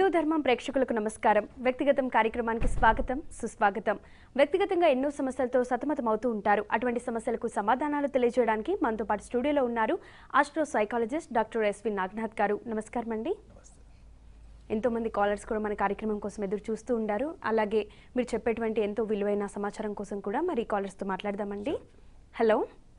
ధర్మం ప్రేక్షకులకు నమస్కారం వ్యక్తిగతం కార్యక్రమానికి స్వాగతం సుస్వాగతం వ్యక్తిగతంగా ఎన్నో సమస్యలతో సతమతం అవుతూ ఉంటారు అటువంటి సమస్యలకు సమాధానాలు తెలియజేయడానికి మనతో పాటు స్టూడియోలో ఉన్నారు astro psychologist doctor S V Naganath గారు నమస్కారం అండి ఎంతో మంది కాలర్స్ కూడా మన కార్యక్రమం కోసం ఎదురు చూస్తూ ఉండారు అలాగే మీరు చెప్పేటువంటి ఎంతో విలువైన సమాచారం కోసం కూడా మరి కాలర్స్తో మాట్లాడదామండి హలో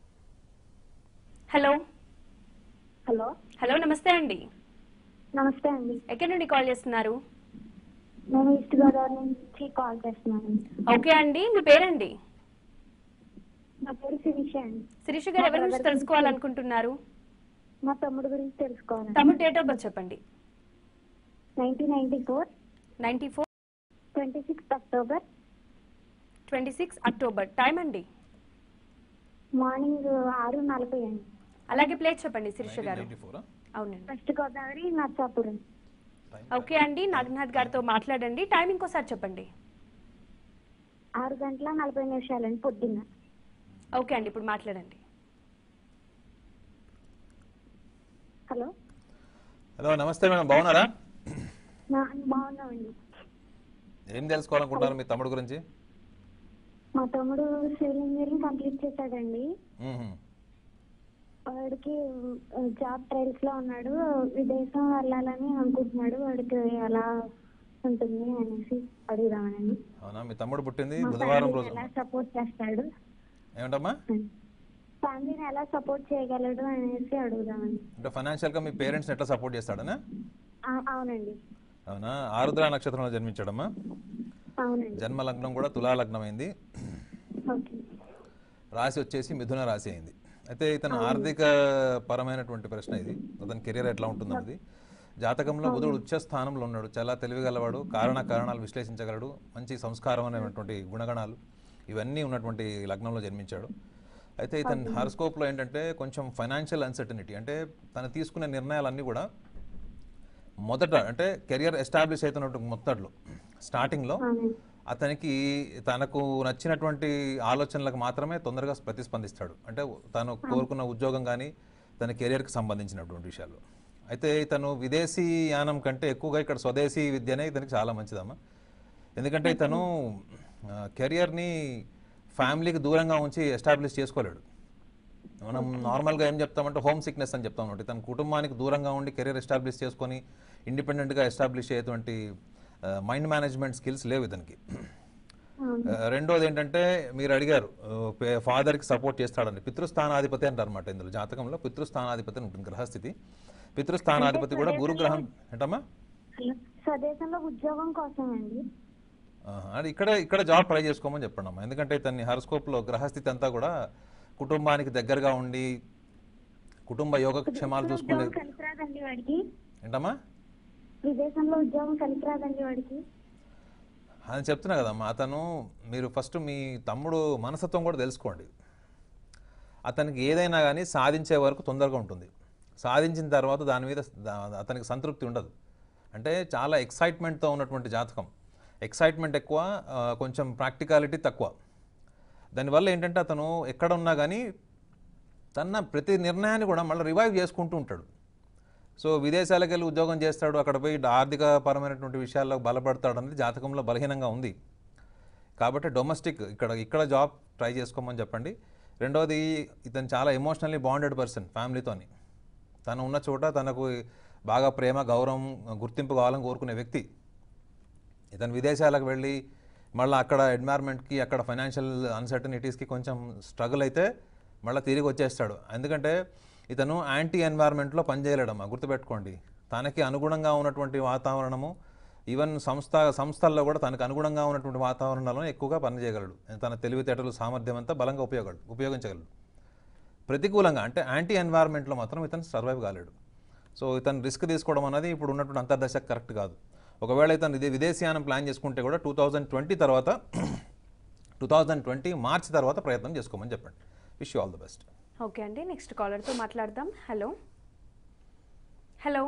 హలో హలో హలో నమస్తే అండి నమస్తే అండి ఎక్కడి నుండి కాల్ చేస్తున్నారు నేను ఈస్ట్ గోదావరి నుంచి కాల్ చేస్తున్నాను ఓకే అండి మీ పేరండి నా పేరు శిరీష అండి శిరీష గారు ఎవరి గురించి తెలుసుకోవాలనుకుంటున్నారు మా తమ్ముడు గురించి తెలుసుకోవాలి తమ్ముడు డేట్ ఆఫ్ బర్త్ చెప్పండి nineteen ninety four ninety four twenty sixth October twenty six October time అండి మార్నింగ్ ఆరు నలభై అండి అలాగే ప్లేస్ చెప్పండి శిరీష గారు 94 అవునండి వెస్ట్ గోదావరి నర్సాపురం ఓకే అండి నాగనాథ్ గారితో మాట్లాడండి టైం ఇంకోసారి చెప్పండి ఆరు గంటల నలభై నిమిషాలండి పొద్దున్న ఓకే అండి ఇప్పుడు మాట్లాడండి హలో హలో నమస్తే మేడం బాగున్నారా నా బాగున్నామండి ఏం తెలుసుకోవాలనుకుంటున్నారు మీ తమ్ముడు గురించి మా తమ్ముడు సివిల్ ఇంజనీరింగ్ కంప్లీట్ చేశాడండి మ్మ్. వాడికి జాబ్ ట్రయల్స్ లో ఉన్నాడు విదేశం వెళ్ళాలని అనుకుంటున్నాడు వాడికి ఎలా ఉంటుంది అనేసి అడుగుదామనండి అవునా మీ తమ్ముడు పుట్టింది మా బుధవారం ఫ్యామిలీని రోజు ఎలా సపోర్ట్ చేస్తాడు ఏమిటమ్మా ఫ్యామిలీని ఎలా సపోర్ట్ చేయగలడు అనేసి అడుగుదామని అంటే ఫైనాన్షియల్గా మీ పేరెంట్స్ని ఎట్లా సపోర్ట్ చేస్తాడనా ఆ- అవునండి అవునా ఆరుద్ర నక్షత్రంలో జన్మించాడమ్మా అవునండి జన్మ లగ్నం కూడా తులా లగ్నం అయింది ఓకే రాశి వచ్చేసి మిథున రాశి అయింది అయితే ఇతను ఆర్థిక పరమైనటువంటి ప్రశ్న ఇది అతని కెరీర్ ఎట్లా ఉంటుందన్నది జాతకంలో బుధుడు ఉచ్చ స్థానంలో ఉన్నాడు చాలా తెలివిగలవాడు కారణ కారణాలు విశ్లేషించగలడు మంచి సంస్కారమైనటువంటి గుణగణాలు ఇవన్నీ ఉన్నటువంటి లగ్నంలో జన్మించాడు అయితే ఇతని హారోస్కోప్లో ఏంటంటే కొంచెం ఫైనాన్షియల్ అన్సర్టనిటీ అంటే తను తీసుకునే నిర్ణయాలన్నీ కూడా మొదట అంటే కెరియర్ ఎస్టాబ్లిష్ అవుతున్నటువంటి మొత్తట్లో స్టార్టింగ్లో అవునండి అతనికి తనకు నచ్చినటువంటి ఆలోచనలకు మాత్రమే తొందరగా ప్రతిస్పందిస్తాడు అంటే తను కోరుకున్న ఉద్యోగం కానీ తన కెరియర్కి సంబంధించినటువంటి విషయాలు అయితే ఇతను విదేశీ యానం కంటే ఎక్కువగా ఇక్కడ స్వదేశీ విద్యనే ఇతనికి చాలా మంచిదమ్మా ఎందుకంటే ఇతను ఆ, కెరియర్ని ఫ్యామిలీకి దూరంగా ఉంచి ఎస్టాబ్లిష్ చేసుకోలేడు మనం నార్మల్గా ఏం చెప్తామంటే హోమ్ సిక్నెస్ అని చెప్తాం అనమాట తన కుటుంబానికి దూరంగా ఉండి కెరీర్ ఎస్టాబ్లిష్ చేసుకొని ఇండిపెండెంట్గా ఎస్టాబ్లిష్ అయ్యేటువంటి మైండ్ మేనేజ్మెంట్ స్కిల్స్ లేవు ఇతనికి అవును ఆ, రెండోది ఏంటంటే మీరు అడిగారు ఫాదర్కి సపోర్ట్ చేస్తాడని పితృస్థానాధిపతి అంటారు అనమాట ఇందులో జాతకంలో పితృస్థానాధిపతి అని ఉంటుంది గ్రహస్థితి పితృస్థానాధిపతి కూడా గురుగ్రహం ఏంటమ్మా హలో స్వదేశంలో ఉద్యోగం కోసం అండి ఆహా, అది ఇక్కడ ఇక్కడ జాబ్ ట్రై చేసుకోమని చెప్పండి అమ్మా ఎందుకంటే తన హరస్కోప్లో గ్రహస్థితి అంతా కూడా కుటుంబానికి దగ్గరగా ఉండి కుటుంబ యోగక్షేమాలు చూసుకునే ఉద్యోగం కలిసి రాదండి వాడికి ఏంటమ్మా విదేశంలో ఉద్యోగం కలిసి రాదండి వాడికి అని చెప్తున్నా కదమ్మా అతను మీరు ఫస్ట్ మీ తమ్ముడు మనస్తత్వం కూడా తెలుసుకోండి అతనికి ఏదైనా కానీ సాధించే వరకు తొందరగా ఉంటుంది సాధించిన తర్వాత దాని మీద దా- అతనికి సంతృప్తి ఉండదు అంటే చాలా ఎక్సైట్మెంట్తో ఉన్నటువంటి జాతకం ఎక్సైట్మెంట్ ఎక్కువ ఆ, కొంచెం ప్రాక్టికాలిటీ తక్కువ దానివల్ల ఏంటంటే అతను ఎక్కడ ఉన్నా కానీ తన ప్రతి నిర్ణయాన్ని కూడా మళ్ళీ రివైవ్ చేసుకుంటూ ఉంటాడు సో విదేశాలకు వెళ్ళి ఉద్యోగం చేస్తాడు అక్కడ పోయి ఆర్థిక పరమైనటువంటి విషయాల్లో బలపడతాడు అనేది జాతకంలో బలహీనంగా ఉంది కాబట్టి డొమెస్టిక్ ఇక్కడ ఇక్కడ జాబ్ ట్రై చేసుకోమని చెప్పండి రెండవది ఇతను చాలా ఎమోషనల్లీ బాండెడ్ పర్సన్ ఫ్యామిలీతోని తను ఉన్న చోట తనకు బాగా ప్రేమ గౌరవం గుర్తింపు కావాలని కోరుకునే వ్యక్తి ఇతను విదేశాలకు వెళ్ళి మళ్ళీ అక్కడ ఎన్వైర్న్మెంట్కి అక్కడ ఫైనాన్షియల్ అన్సర్టనిటీస్కి కొంచెం స్ట్రగుల్ అయితే మళ్ళీ తిరిగి వచ్చేస్తాడు ఎందుకంటే ఇతను యాంటీ ఎన్వైర్న్మెంట్లో పనిచేయలేడమ్మా గుర్తుపెట్టుకోండి తనకి అనుగుణంగా ఉన్నటువంటి వాతావరణము ఈవెన్ సంస్థ సంస్థల్లో కూడా తనకు అనుగుణంగా ఉన్నటువంటి వాతావరణంలో ఎక్కువగా పనిచేయగలడు తన తెలివితేటలు సామర్థ్యం అంతా బలంగా ఉపయోగలడు ఉపయోగించగలడు ప్రతికూలంగా అంటే యాంటీ ఎన్వైర్న్మెంట్లో మాత్రం ఇతను సర్వైవ్ కాలేడు సో ఇతను రిస్క్ తీసుకోవడం అనేది ఇప్పుడు ఉన్నటువంటి అంతర్దశ కరెక్ట్ కాదు ఒకవేళ ఇతను ఇది విదేశీయానం ప్లాన్ చేసుకుంటే కూడా టూ థౌజండ్ ట్వంటీ తర్వాత టూ థౌజండ్ ట్వంటీ మార్చ్ తర్వాత ప్రయత్నం చేసుకోమని చెప్పండి wish you all the best okay అండి నెక్స్ట్ కాలర్తో మాట్లాడదాం హలో హలో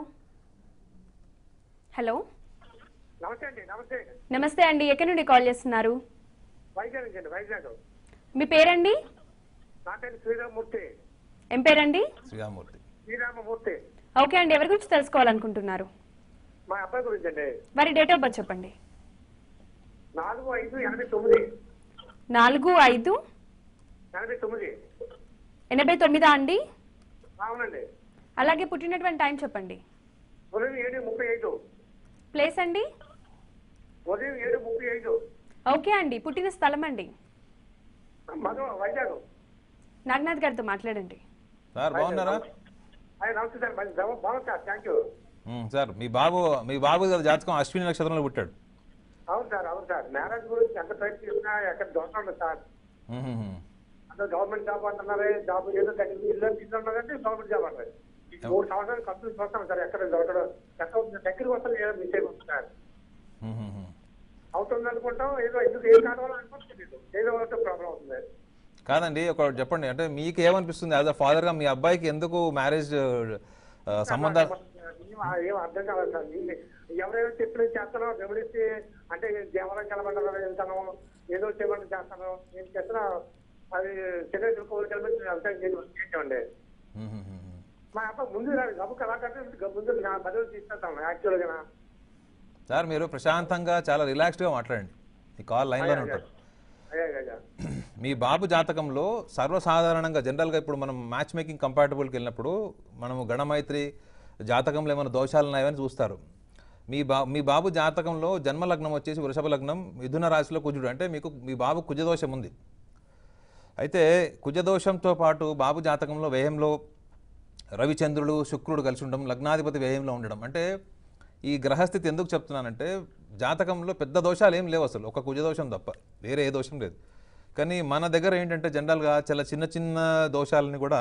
హలో నమస్తే అండి నమస్తే నమస్తే అండి ఎక్కడి నుండి కాల్ చేస్తున్నారు వైజాగ్ నుంచి అండి వైజాగ్ మీ పేరండి నా పేరు శ్రీరామమూర్తి ఏం పేరండి శ్రీరామూర్తి శ్రీరామమూర్తి ఓకే అండి ఎవరి గురించి తెలుసుకోవాలనుకుంటున్నారు మా అబ్బాయి గురించి అండి మరి డేట్ ఆఫ్ బర్త్ చెప్పండి నాలుగు ఐదు ఎనభై తొమ్మిది నాలుగు ఐదు ఎనభై తొమ్మిది ఎనభై తొమ్మిదా అండి అవునండి అలాగే పుట్టినటువంటి టైం చెప్పండి ఉదయం ఏడు ముప్పై ఐదు ప్లేస్ అండి ఉదయం ఏడు ముప్పై ఐదు ఓకే అండి పుట్టిన స్థలం అండి మధు వైజాగ్ నాగనాథ్ గారితో మాట్లాడండి సార్ బాగున్నారా అయ్యి నమస్తే సార్ మంచి జవ- బాగుంది sir thank you um, sir మీ బాబు మీ బాబు గారి జాతకం అశ్విని నక్షత్రంలో పుట్టాడు అవును సార్ అవును సార్ మ్యారేజ్ గురించి ఎంత ప్రయత్నం చేసినా ఎక్కడ దోషం ఉండదు సార్ ఉమ్, ఉమ్, ఉమ్. అంటే గవర్నమెంట్ జాబ్ అంటున్నారు జాబ్ ఏదో తగ్గింది ఇల్లు తీసుకుంటున్నారంటే గవర్నమెంట్ జాబ్ అంటారు ఈ మూడు సంవత్సరాలు ఖర్చు చూస్తాం సార్ ఎక్కడ దొరకడం ఎక్కడ దగ్గరికి వస్తారు ఏదో మిస్టేక్ వస్తుంది సార్ ఉమ్, ఉమ్, ఉమ్. అవుతుంది అనుకుంటాం ఏదో ఎందుకు ఏం కావాలో అనుకుంటుంది ఏదో ఒకటి ప్రాబ్లం అవుతుంది కాదండి ఒక చెప్పండి అంటే మీకు ఏమనిపిస్తుంది యాజ్ అ ఫాదర్గా మీ అబ్బాయికి ఎందుకు మ్యారేజ్ సంబంధాలు ఏం- ఏం అర్థం కాలేదు సార్ ఈ- ఎవరైనా చెప్పిన చేస్తానో గమనిస్తే అంటే దేవాలయం కలబడ్డారో వెళ్తాను ఏదో చేయమని చేస్తాను నేను చేస్తున్నా అది చిన్న కోరికలు అంతా చేసామండి ఉమ్, ఉమ్, ఉమ్, ఉమ్. మా అబ్బాయి ముందు రాదు గబ్బు కళాకారు ముందు నా బదులు తీసుకెళ్తాను యాక్చువల్గా సార్ మీరు ప్రశాంతంగా చాలా రిలాక్స్డ్గా మాట్లాడండి ఈ కాల్ లైన్లోనే ఉంటారు అయ్యా అయ్యా మీ బాబు జాతకంలో సర్వసాధారణంగా జనరల్గా ఇప్పుడు మనం మ్యాచ్ మేకింగ్ కంపాటబుల్కి వెళ్ళినప్పుడు మనము గణమైత్రి జాతకంలో ఏమైనా దోషాలు ఉన్నాయని చూస్తారు మీ బా మీ బాబు జాతకంలో జన్మ లగ్నం వచ్చేసి వృషభ లగ్నం మిథున రాశిలో కుజుడు అంటే మీకు మీ బాబు కుజదోషం ఉంది అయితే కుజదోషంతో పాటు బాబు జాతకంలో వ్యయంలో రవిచంద్రుడు శుక్రుడు కలిసి ఉండడం లగ్నాధిపతి వ్యయంలో ఉండడం అంటే ఈ గ్రహస్థితి ఎందుకు చెప్తున్నానంటే జాతకంలో పెద్ద దోషాలు ఏం లేవు అసలు ఒక కుజదోషం తప్ప వేరే ఏ దోషం లేదు కానీ మన దగ్గర ఏంటంటే జనరల్గా చాలా చిన్న చిన్న దోషాలని కూడా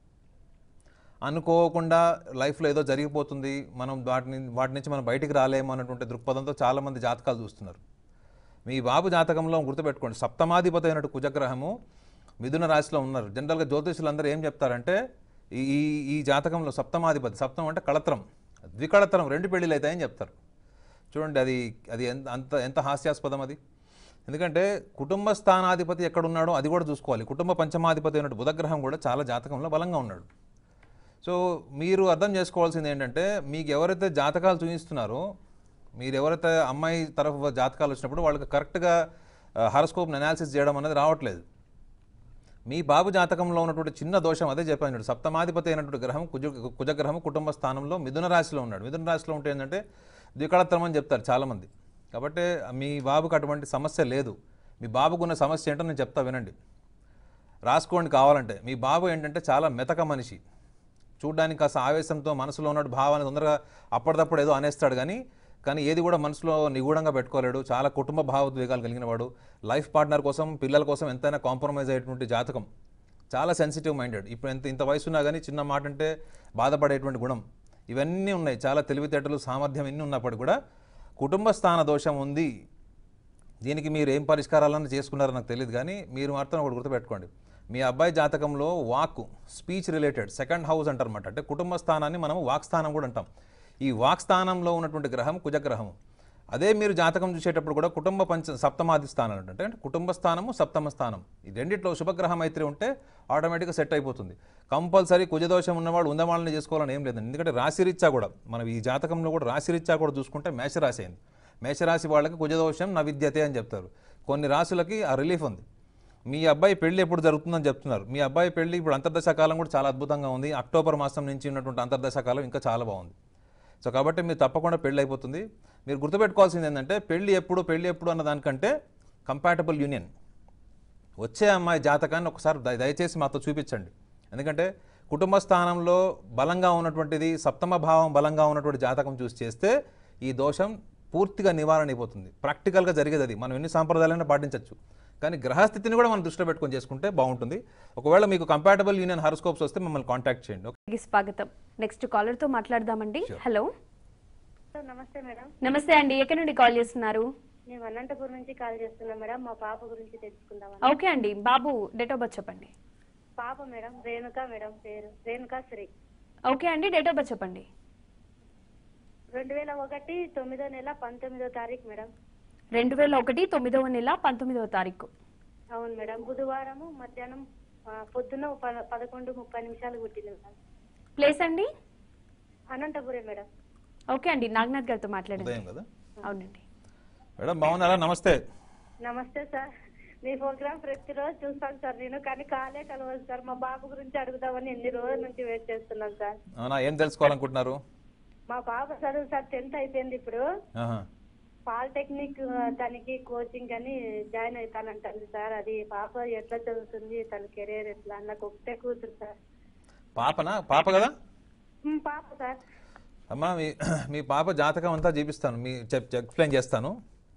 అనుకోకుండా లైఫ్లో ఏదో జరిగిపోతుంది మనం వాటిని వాటి నుంచి మనం బయటికి రాలేము అన్నటువంటి దృక్పథంతో చాలామంది జాతకాలు చూస్తున్నారు మీ బాబు జాతకంలో గుర్తుపెట్టుకోండి సప్తమాధిపతి అయినట్టు కుజగ్రహము మిథున రాశిలో ఉన్నారు జనరల్గా జ్యోతిషులు అందరూ ఏం చెప్తారంటే ఈ ఈ- ఈ జాతకంలో సప్తమాధిపతి సప్తం అంటే కళత్రం ద్వికళత్రం రెండు పెళ్ళిళ్ళు అవుతాయని చెప్తారు చూడండి అది అది ఎంత అంత ఎంత హాస్యాస్పదం అది ఎందుకంటే కుటుంబ స్థానాధిపతి ఎక్కడున్నాడో అది కూడా చూసుకోవాలి కుటుంబ పంచమాధిపతి అయినట్టు బుధగ్రహం కూడా చాలా జాతకంలో బలంగా ఉన్నాడు సో మీరు అర్థం చేసుకోవాల్సింది ఏంటంటే మీకు ఎవరైతే జాతకాలు చూపిస్తున్నారో మీరు ఎవరైతే అమ్మాయి తరఫు జాతకాలు వచ్చినప్పుడు వాళ్ళకి కరెక్ట్గా హారోస్కోప్ని అనాలిసిస్ చేయడం అనేది రావట్లేదు మీ బాబు జాతకంలో ఉన్నటువంటి చిన్న దోషం అదే చెప్పాను చూడు. సప్తమాధిపతి అయినటువంటి గ్రహం కుజ కుజగ్రహం కుటుంబ స్థానంలో మిథున రాశిలో ఉన్నాడు మిథున రాశిలో ఉంటే ఏంటంటే ద్వికళత్రం అని చెప్తారు చాలామంది కాబట్టి మీ బాబుకు అటువంటి సమస్య లేదు మీ బాబుకున్న సమస్య ఏంటో నేను చెప్తా వినండి రాసుకోండి కావాలంటే మీ బాబు ఏంటంటే చాలా మెతక మనిషి చూడ్డానికి కాస్త ఆవేశంతో మనసులో ఉన్న భావాన్ని తొందరగా అప్పటిదప్పుడు ఏదో అనేస్తాడు కానీ కానీ ఏది కూడా మనసులో నిగూఢంగా పెట్టుకోలేడు చాలా కుటుంబ భావోద్వేగాలు కలిగిన వాడు లైఫ్ పార్ట్నర్ కోసం పిల్లల కోసం ఎంతైనా కాంప్రమైజ్ అయ్యేటువంటి జాతకం చాలా సెన్సిటివ్ మైండెడ్ ఇప్పుడు ఎంత ఇంత వయసు ఉన్నా కానీ చిన్న మాట అంటే బాధపడేటువంటి గుణం ఇవన్నీ ఉన్నాయి చాలా తెలివితేటలు సామర్థ్యం ఇన్ని ఉన్నప్పటికీ కూడా కుటుంబ స్థాన దోషం ఉంది దీనికి మీరు ఏం పరిష్కారాలను చేసుకున్నారో నాకు తెలియదు కానీ మీరు మాత్రం ఒకటి గుర్తుపెట్టుకోండి మీ అబ్బాయి జాతకంలో వాక్ స్పీచ్ రిలేటెడ్ సెకండ్ హౌస్ అంటారన్నమాట అంటే కుటుంబ స్థానాన్ని మనం వాక్ స్థానం కూడా అంటాం ఈ వాక్ స్థానంలో ఉన్నటువంటి గ్రహం కుజగ్రహం అదే మీరు జాతకం చూసేటప్పుడు కూడా కుటుంబ పంచ సప్తమాది స్థానం అంటే అంటే కుటుంబ స్థానము సప్తమ స్థానం ఈ రెండిట్లో శుభగ్రహం అయితే ఉంటే ఆటోమేటిక్గా సెట్ అయిపోతుంది కంపల్సరీ కుజదోషం ఉన్నవాడు ఉందమాలని చేసుకోవాలని ఏం లేదండి ఎందుకంటే రాశిరీత్యా కూడా మనం ఈ జాతకంలో కూడా రాశిరీత్యా కూడా చూసుకుంటే మేషరాశి అయింది మేషరాశి వాళ్ళకి కుజదోషం నా విద్యతే అని చెప్తారు కొన్ని రాశులకి ఆ రిలీఫ్ ఉంది మీ అబ్బాయి పెళ్లి ఎప్పుడు జరుగుతుందని చెప్తున్నారు మీ అబ్బాయి పెళ్లి ఇప్పుడు అంతర్దశ కాలం కూడా చాలా అద్భుతంగా ఉంది అక్టోబర్ మాసం నుంచి ఉన్నటువంటి అంతర్దశ కాలం ఇంకా చాలా బాగుంది సో కాబట్టి మీరు తప్పకుండా పెళ్ళి అయిపోతుంది మీరు గుర్తుపెట్టుకోవాల్సింది ఏంటంటే పెళ్ళి ఎప్పుడు పెళ్ళి ఎప్పుడు అన్న దానికంటే కంపాటబుల్ యూనియన్ వచ్చే అమ్మాయి జాతకాన్ని ఒకసారి దయ- దయచేసి మాతో చూపించండి ఎందుకంటే కుటుంబ స్థానంలో బలంగా ఉన్నటువంటిది సప్తమ భావం బలంగా ఉన్నటువంటి జాతకం చూసి చేస్తే ఈ దోషం పూర్తిగా నివారణ అయిపోతుంది ప్రాక్టికల్గా జరిగేది అది మనం ఎన్ని సాంప్రదాయాలైనా పాటించవచ్చు కానీ గ్రహస్థితిని కూడా మనం దృష్టిలో పెట్టుకొని చేసుకుంటే బాగుంటుంది ఒకవేళ మీకు కంపాటబుల్ యూనియన్ హారోస్కోప్స్ వస్తే మమ్మల్ని కాంటాక్ట్ చేయండి ఓకే కి స్వాగతం నెక్స్ట్ కాలర్ తో మాట్లాడదామండి హలో నమస్తే మేడం నమస్తే అండి ఎక్కడి నుండి కాల్ చేస్తున్నారు మేము అనంతపురం నుంచి కాల్ చేస్తున్నాం మేడం మా పాప గురించి తెలుసుకుందామని ఓకే అండి బాబు డేట్ ఆఫ్ బర్త్ చెప్పండి పాప మేడం రేణుక మేడం పేరు రేణుక శ్రీ ఓకే అండి డేట్ ఆఫ్ బర్త్ చెప్పండి రెండు వేల ఒకటి తొమ్మిదో నెల పంతొమ్మిదో తారీఖు మేడం రెండు వేల ఒకటి తొమ్మిదవ నెల పంతొమ్మిదవ తారీఖు అవును మేడం బుధవారము మధ్యాహ్నం ఆ, పొద్దున్న ప- పదకొండు ముప్పై నిమిషాలు పుట్టింది మేడం ప్లేస్ అండి అనంతపురం మేడం ఓకే అండి నాగనాథ్ గారితో మాట్లాడండి ఉదయం కదా అవునండి మేడం బాగున్నారా నమస్తే నమస్తే సార్ మీ ప్రోగ్రామ్ ప్రతిరోజు చూస్తాను సార్ నేను కానీ కాలే కలవదు సార్ మా బాబు గురించి అడుగుదామని ఎన్ని రోజుల నుంచి వెయిట్ చేస్తున్నాను సార్ అవునా ఏం తెలుసుకోవాలనుకుంటున్నారు మా బాబు చదువు సార్ టెన్త్ అయిపోయింది ఇప్పుడు ఆహా. పాలిటెక్నిక్ తనకి కోచింగ్ అని జాయిన్ అవుతానంటుంది సార్ అది పాప ఎట్లా చదువుతుంది తన కెరీర్ ఎట్లా నాకు ఒకటే కూతురు సార్ పాపనా పాప కదా ఉమ్, పాప సార్ అమ్మా మీ మీ పాప జాతకం అంతా చూపిస్తాను మీ చెప్ ఎక్స్ప్లెయిన్ చేస్తాను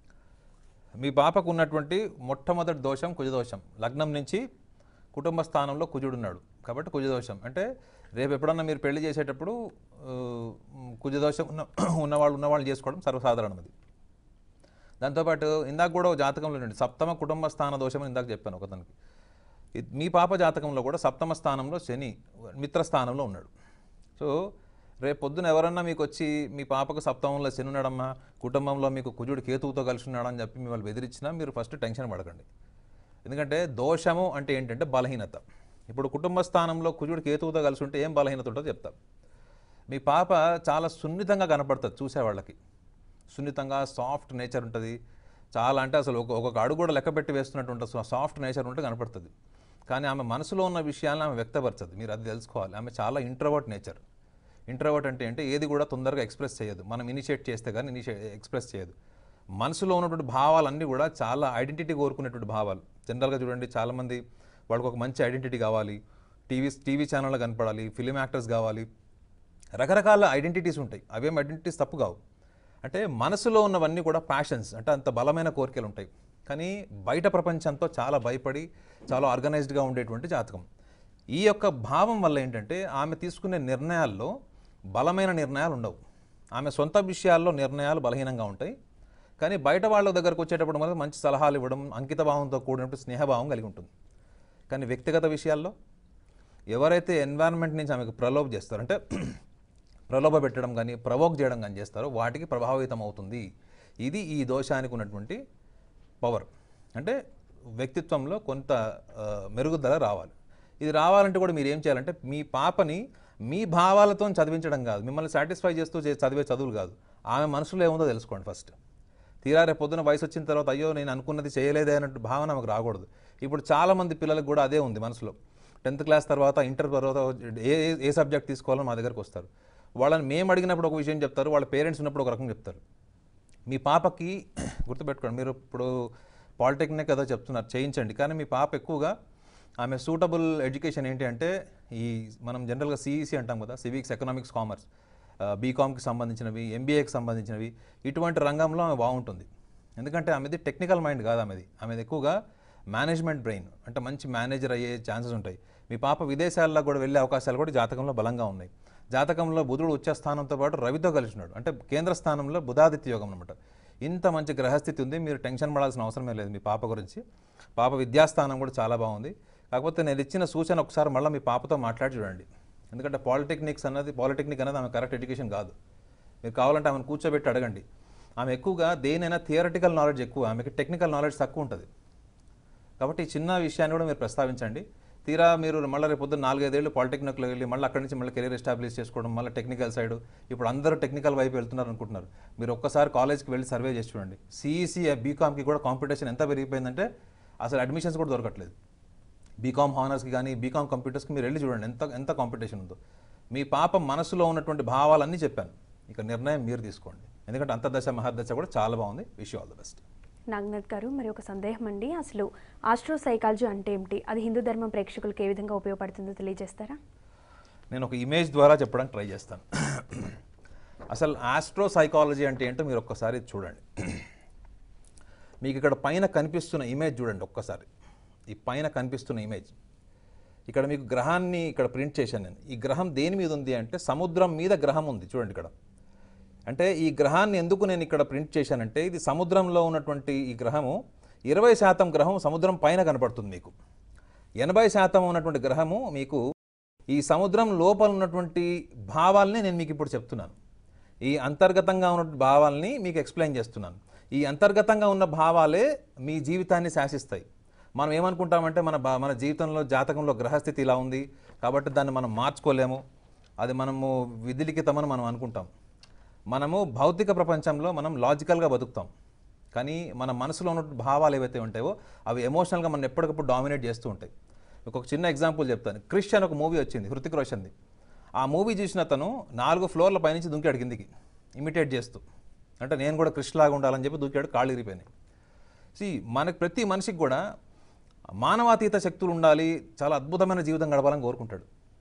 మీ పాపకు ఉన్నటువంటి మొట్టమొదటి దోషం కుజదోషం లగ్నం నుంచి కుటుంబ స్థానంలో కుజుడున్నాడు కాబట్టి కుజదోషం అంటే రేపు ఎప్పుడన్నా మీరు పెళ్లి చేసేటప్పుడు ఆ, కుజదోషం ఉన్న ఉన్నవాళ్ళు ఉన్నవాళ్ళు చేసుకోవడం సర్వసాధారణం అది దాంతోపాటు ఇందాక కూడా ఒక జాతకంలో నుండి సప్తమ కుటుంబ స్థాన దోషం అని ఇందాక చెప్పాను ఒకతనికి ఇది- మీ పాప జాతకంలో కూడా సప్తమ స్థానంలో శని మిత్ర స్థానంలో ఉన్నాడు సో రేపు పొద్దున ఎవరన్నా మీకు వచ్చి మీ పాపకు సప్తమంలో శని ఉన్నాడమ్మా కుటుంబంలో మీకు కుజుడు కేతువుతో కలిసి ఉన్నాడని చెప్పి మిమ్మల్ని బెదిరించినా మీరు ఫస్ట్ టెన్షన్ పడకండి ఎందుకంటే దోషము అంటే ఏంటంటే బలహీనత ఇప్పుడు కుటుంబ స్థానంలో కుజుడు కేతువుతో కలిసి ఉంటే ఏం బలహీనత ఉంటుందో చెప్తాం మీ పాప చాలా సున్నితంగా కనపడుతుంది చూసేవాళ్ళకి సున్నితంగా సాఫ్ట్ నేచర్ ఉంటుంది చాలా అంటే అసలు ఒక ఒక్కొక్క అడుగు కూడా లెక్క పెట్టి వేస్తున్నట్టు ఉంటుంది సో సాఫ్ట్ నేచర్ ఉంటే కనపడుతుంది కానీ ఆమె మనసులో ఉన్న విషయాలను ఆమె వ్యక్తపరచదు మీరు అది తెలుసుకోవాలి ఆమె చాలా ఇంట్రవర్ట్ నేచర్ ఇంట్రవర్ట్ అంటే ఏంటి ఏది కూడా తొందరగా ఎక్స్ప్రెస్ చేయదు మనం ఇనిషియేట్ చేస్తే కానీ ఇనిషియేట్ ఎక్స్ప్రెస్ చేయదు మనసులో ఉన్నటువంటి భావాలన్నీ కూడా చాలా ఐడెంటిటీ కోరుకునేటువంటి భావాలు జనరల్గా చూడండి చాలామంది వాళ్ళకి ఒక మంచి ఐడెంటిటీ కావాలి టీవీ టీవీ ఛానల్లో కనపడాలి ఫిలిం యాక్టర్స్ కావాలి రకరకాల ఐడెంటిటీస్ ఉంటాయి అవేం ఐడెంటిటీస్ తప్పు కావు అంటే మనసులో ఉన్నవన్నీ కూడా ప్యాషన్స్ అంటే అంత బలమైన కోరికలు ఉంటాయి కానీ బయట ప్రపంచంతో చాలా భయపడి చాలా ఆర్గనైజ్డ్గా ఉండేటువంటి జాతకం ఈ యొక్క భావం వల్ల ఏంటంటే ఆమె తీసుకునే నిర్ణయాల్లో బలమైన నిర్ణయాలు ఉండవు ఆమె సొంత విషయాల్లో నిర్ణయాలు బలహీనంగా ఉంటాయి కానీ బయట వాళ్ళ దగ్గరకు వచ్చేటప్పుడు మనకు మంచి సలహాలు ఇవ్వడం అంకిత భావంతో కూడినప్పుడు స్నేహభావం కలిగి ఉంటుంది కానీ వ్యక్తిగత విషయాల్లో ఎవరైతే ఎన్వైరన్మెంట్ నుంచి ఆమెకు ప్రలోభ చేస్తారో అంటే ప్రలోభ పెట్టడం కానీ ప్రవోక్ చేయడం కానీ చేస్తారో వాటికి ప్రభావితం అవుతుంది ఇది ఈ దోషానికి ఉన్నటువంటి పవర్ అంటే వ్యక్తిత్వంలో కొంత ఆ, మెరుగుదల రావాలి ఇది రావాలంటే కూడా మీరు ఏం చేయాలంటే మీ పాపని మీ భావాలతో చదివించడం కాదు మిమ్మల్ని సాటిస్ఫై చేస్తూ చే- చదివే చదువులు కాదు ఆమె మనసులో ఏముందో తెలుసుకోండి ఫస్ట్ తీరా రేపు పొద్దున వయసు వచ్చిన తర్వాత అయ్యో నేను అనుకున్నది చేయలేదే అన్నట్టు భావన ఆమెకు రాకూడదు ఇప్పుడు చాలామంది పిల్లలకు కూడా అదే ఉంది మనసులో టెన్త్ క్లాస్ తర్వాత ఇంటర్ తర్వాత ఏ ఏ- ఏ సబ్జెక్ట్ తీసుకోవాలని మా దగ్గరకు వస్తారు వాళ్ళని మేము అడిగినప్పుడు ఒక విషయం చెప్తారు వాళ్ళ పేరెంట్స్ ఉన్నప్పుడు ఒక రకం చెప్తారు మీ పాపకి గుర్తుపెట్టుకోండి మీరు ఇప్పుడు పాలిటెక్నిక్ ఏదో చెప్తున్నారు చేయించండి కానీ మీ పాప ఎక్కువగా ఆమె సూటబుల్ ఎడ్యుకేషన్ ఏంటి అంటే ఈ మనం జనరల్గా సిఈసి అంటాం కదా సివిక్స్ ఎకనామిక్స్ కామర్స్ బీకామ్కి సంబంధించినవి ఎంబీఏకి సంబంధించినవి ఇటువంటి రంగంలో ఆమె బాగుంటుంది ఎందుకంటే ఆమెది టెక్నికల్ మైండ్ కాదు ఆమెది ఆమెది ఎక్కువగా మేనేజ్మెంట్ బ్రెయిన్ అంటే మంచి మేనేజర్ అయ్యే ఛాన్సెస్ ఉంటాయి మీ పాప విదేశాల్లో కూడా వెళ్ళే అవకాశాలు కూడా జాతకంలో బలంగా ఉన్నాయి జాతకంలో బుధుడు ఉచ్చ స్థానంతో పాటు రవితో కలిసి ఉన్నాడు అంటే కేంద్ర స్థానంలో బుధాదిత్య యోగం అనమాట ఇంత మంచి గ్రహస్థితి ఉంది మీరు టెన్షన్ పడాల్సిన అవసరమే లేదు మీ పాప గురించి పాప విద్యాస్థానం కూడా చాలా బాగుంది కాకపోతే నేను ఇచ్చిన సూచన ఒకసారి మళ్ళీ మీ పాపతో మాట్లాడి చూడండి ఎందుకంటే పాలిటెక్నిక్స్ అన్నది పాలిటెక్నిక్ అనేది ఆమె కరెక్ట్ ఎడ్యుకేషన్ కాదు మీరు కావాలంటే ఆమెను కూర్చోబెట్టి అడగండి ఆమె ఎక్కువగా దేనైనా థియరటికల్ నాలెడ్జ్ ఎక్కువ ఆమెకి టెక్నికల్ నాలెడ్జ్ తక్కువ ఉంటుంది కాబట్టి ఈ చిన్న విషయాన్ని కూడా మీరు ప్రస్తావించండి తీరా మీరు మళ్ళీ రేపు పొద్దున్న నాలుగైదేళ్ళు పాలిటెక్నిక్లో వెళ్ళి మళ్ళీ అక్కడి నుంచి మళ్ళీ కెరీర్ ఎస్టాబ్లిష్ చేసుకోవడం మళ్ళీ టెక్నికల్ సైడ్ ఇప్పుడు అందరూ టెక్నికల్ వైపు వెళ్తున్నారు అనుకుంటున్నారు మీరు ఒక్కసారి కాలేజ్కి వెళ్ళి సర్వే చేసి చూడండి సిఈసి బీకామ్కి కూడా కాంపిటీషన్ ఎంత పెరిగిపోయిందంటే అసలు అడ్మిషన్స్ కూడా దొరకట్లేదు బీకామ్ హానర్స్కి కానీ బీకామ్ కంప్యూటర్స్కి మీరు వెళ్ళి చూడండి ఎంత ఎంత కాంపిటీషన్ ఉందో మీ పాప మనసులో ఉన్నటువంటి భావాలన్నీ చెప్పాను ఇక నిర్ణయం మీరు తీసుకోండి ఎందుకంటే అంతర్దశ మహర్దశ కూడా చాలా బాగుంది wish all the best Naganath గారు మరి ఒక సందేహం అండి అసలు ఆస్ట్రో సైకాలజీ అంటే ఏమిటి అది హిందూ ధర్మం ప్రేక్షకులకు ఏ విధంగా ఉపయోగపడుతుందో తెలియజేస్తారా నేను ఒక ఇమేజ్ ద్వారా చెప్పడానికి ట్రై చేస్తాను అసలు ఆస్ట్రో సైకాలజీ అంటే ఏంటో మీరు ఒక్కసారి చూడండి మీకు ఇక్కడ పైన కనిపిస్తున్న ఇమేజ్ చూడండి ఒక్కసారి ఈ పైన కనిపిస్తున్న ఇమేజ్ ఇక్కడ మీకు గ్రహాన్ని ఇక్కడ ప్రింట్ చేశాను నేను ఈ గ్రహం దేని మీద ఉంది అంటే సముద్రం మీద గ్రహం ఉంది చూడండి ఇక్కడ అంటే ఈ గ్రహాన్ని ఎందుకు నేను ఇక్కడ ప్రింట్ చేశానంటే ఇది సముద్రంలో ఉన్నటువంటి ఈ గ్రహము ఇరవై శాతం గ్రహం సముద్రం పైన కనపడుతుంది మీకు ఎనభై శాతం ఉన్నటువంటి గ్రహము మీకు ఈ సముద్రం లోపల ఉన్నటువంటి భావాల్ని నేను మీకు ఇప్పుడు చెప్తున్నాను ఈ అంతర్గతంగా ఉన్న భావాల్ని మీకు ఎక్స్ప్లెయిన్ చేస్తున్నాను ఈ అంతర్గతంగా ఉన్న భావాలే మీ జీవితాన్ని శాసిస్తాయి మనం ఏమనుకుంటామంటే మన బా- మన జీవితంలో జాతకంలో గ్రహస్థితి ఇలా ఉంది కాబట్టి దాన్ని మనం మార్చుకోలేము అది మనము విధిలిఖితమని మనం అనుకుంటాం మనము భౌతిక ప్రపంచంలో మనం లాజికల్గా బతుకుతాం కానీ మన మనసులో ఉన్న భావాలు ఏవైతే ఉంటాయో అవి ఎమోషనల్గా మనం ఎప్పటికప్పుడు డామినేట్ చేస్తూ ఉంటాయి ఒక చిన్న ఎగ్జాంపుల్ చెప్తాను క్రిష్ అని ఒక మూవీ వచ్చింది హృతిక్ రోషన్ది ఆ మూవీ చూసిన అతను నాలుగు ఫ్లోర్ల పైనుంచి దుంకాడు కిందికి ఇమిటేట్ చేస్తూ అంటే నేను కూడా క్రిష్ లాగా ఉండాలని చెప్పి దూకాడు కాళ్ళు ఇరిగిపోయినాయి సి మనకు ప్రతి మనిషికి కూడా మానవాతీత శక్తులు ఉండాలి చాలా అద్భుతమైన జీవితం గడపాలని కోరుకుంటాడు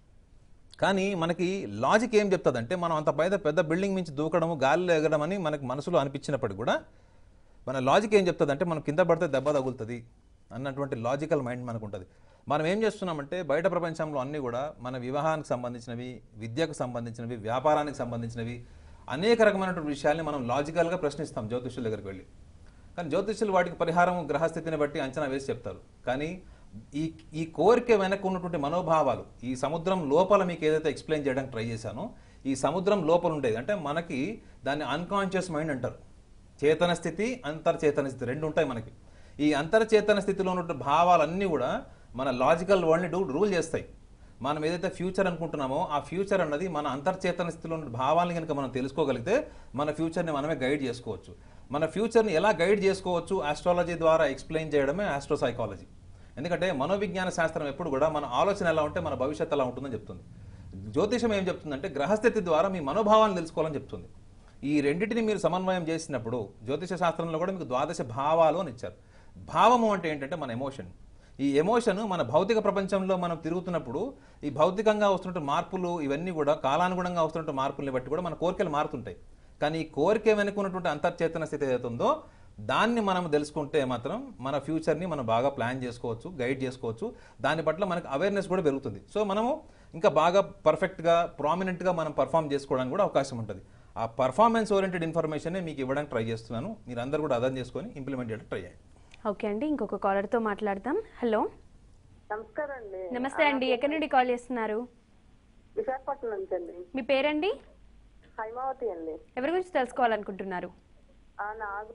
కానీ మనకి లాజిక్ ఏం చెప్తుందంటే మనం అంత పైన పెద్ద బిల్డింగ్ నుంచి దూకడము గాలిలో ఎగరడం అని మనకు మనసులో అనిపించినప్పటికీ కూడా మన లాజిక్ ఏం చెప్తుందంటే మనం కింద పడితే దెబ్బ తగులుతుంది అన్నటువంటి లాజికల్ మైండ్ మనకు ఉంటుంది మనం ఏం చేస్తున్నామంటే బయట ప్రపంచంలో అన్నీ కూడా మన వివాహానికి సంబంధించినవి విద్యకు సంబంధించినవి వ్యాపారానికి సంబంధించినవి అనేక రకమైనటువంటి విషయాల్ని మనం లాజికల్గా ప్రశ్నిస్తాం జ్యోతిష్యుల దగ్గరికి వెళ్ళి కానీ జ్యోతిష్యులు వాటికి పరిహారం గ్రహస్థితిని బట్టి అంచనా వేసి చెప్తారు కానీ ఈ ఈ కోరిక వెనక ఉన్నటువంటి మనోభావాలు ఈ సముద్రం లోపల మీకు ఏదైతే ఎక్స్ప్లెయిన్ చేయడానికి ట్రై చేశానో ఈ సముద్రం లోపల ఉండేది అంటే మనకి దాన్ని అన్కాన్షియస్ మైండ్ అంటారు చేతన స్థితి అంతర్చేతన స్థితి రెండు ఉంటాయి మనకి ఈ అంతర్చేతన స్థితిలో ఉన్న భావాలన్నీ కూడా మన లాజికల్ వరల్డ్ని డూ రూల్ చేస్తాయి మనం ఏదైతే ఫ్యూచర్ అనుకుంటున్నామో ఆ ఫ్యూచర్ అన్నది మన అంతర్చేతన స్థితిలో ఉన్న భావాలను కనుక మనం తెలుసుకోగలిగితే మన ఫ్యూచర్ని మనమే గైడ్ చేసుకోవచ్చు మన ఫ్యూచర్ని ఎలా గైడ్ చేసుకోవచ్చు ఆస్ట్రాలజీ ద్వారా ఎక్స్ప్లెయిన్ చేయడమే ఆస్ట్రో సైకాలజీ ఎందుకంటే మనోవిజ్ఞాన శాస్త్రం ఎప్పుడు కూడా మన ఆలోచన ఎలా ఉంటే మన భవిష్యత్తు ఎలా ఉంటుందని చెప్తుంది జ్యోతిషం ఏం చెప్తుందంటే గ్రహస్థితి ద్వారా మీ మనోభావాలను తెలుసుకోవాలని చెప్తుంది ఈ రెండింటిని మీరు సమన్వయం చేసినప్పుడు జ్యోతిష శాస్త్రంలో కూడా మీకు ద్వాదశ భావాలు అని ఇచ్చారు భావము అంటే ఏంటంటే మన ఎమోషన్ ఈ ఎమోషన్ మన భౌతిక ప్రపంచంలో మనం తిరుగుతున్నప్పుడు ఈ భౌతికంగా వస్తున్న మార్పులు ఇవన్నీ కూడా కాలానుగుణంగా వస్తున్న మార్పుల్ని బట్టి కూడా మన కోరికలు మారుతుంటాయి కానీ ఈ కోరిక వెనుకున్నటువంటి అంతర్చేతన స్థితి ఏదైతే ఉందో దాన్ని మనం తెలుసుకుంటే మాత్రం మన ఫ్యూచర్ని మనం బాగా ప్లాన్ చేసుకోవచ్చు గైడ్ చేసుకోవచ్చు దాని పట్ల మనకు అవేర్నెస్ కూడా పెరుగుతుంది సో మనము ఇంకా బాగా పర్ఫెక్ట్గా ప్రామినెంట్గా మనం పర్ఫామ్ చేసుకోవడానికి కూడా అవకాశం ఉంటుంది ఆ పర్ఫార్మెన్స్ ఓరియంటెడ్ ఇన్ఫర్మేషన్ మీకు ఇవ్వడానికి ట్రై చేస్తున్నాను మీరు అందరూ కూడా అర్థం చేసుకొని ఇంప్లిమెంట్ చేయడానికి ట్రై చేయండి ఓకే అండి ఇంకొక కాలర్తో మాట్లాడదాం హలో నమస్కారం అండి నమస్తే అండి ఎక్కడి నుండి కాల్ చేస్తున్నారు విశాఖపట్నం నుంచి అండి మీ పేరండి హైమావతి అండి ఎవరి గురించి తెలుసుకోవాలనుకుంటున్నారు ఆ నాగు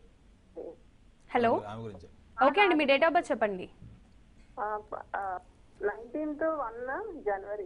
హలో ఆమె గురించి ఓకే అండి మీ డేట్ ఆఫ్ బర్త్ చెప్పండి నైన్టీన్త్ వన్ జనవరి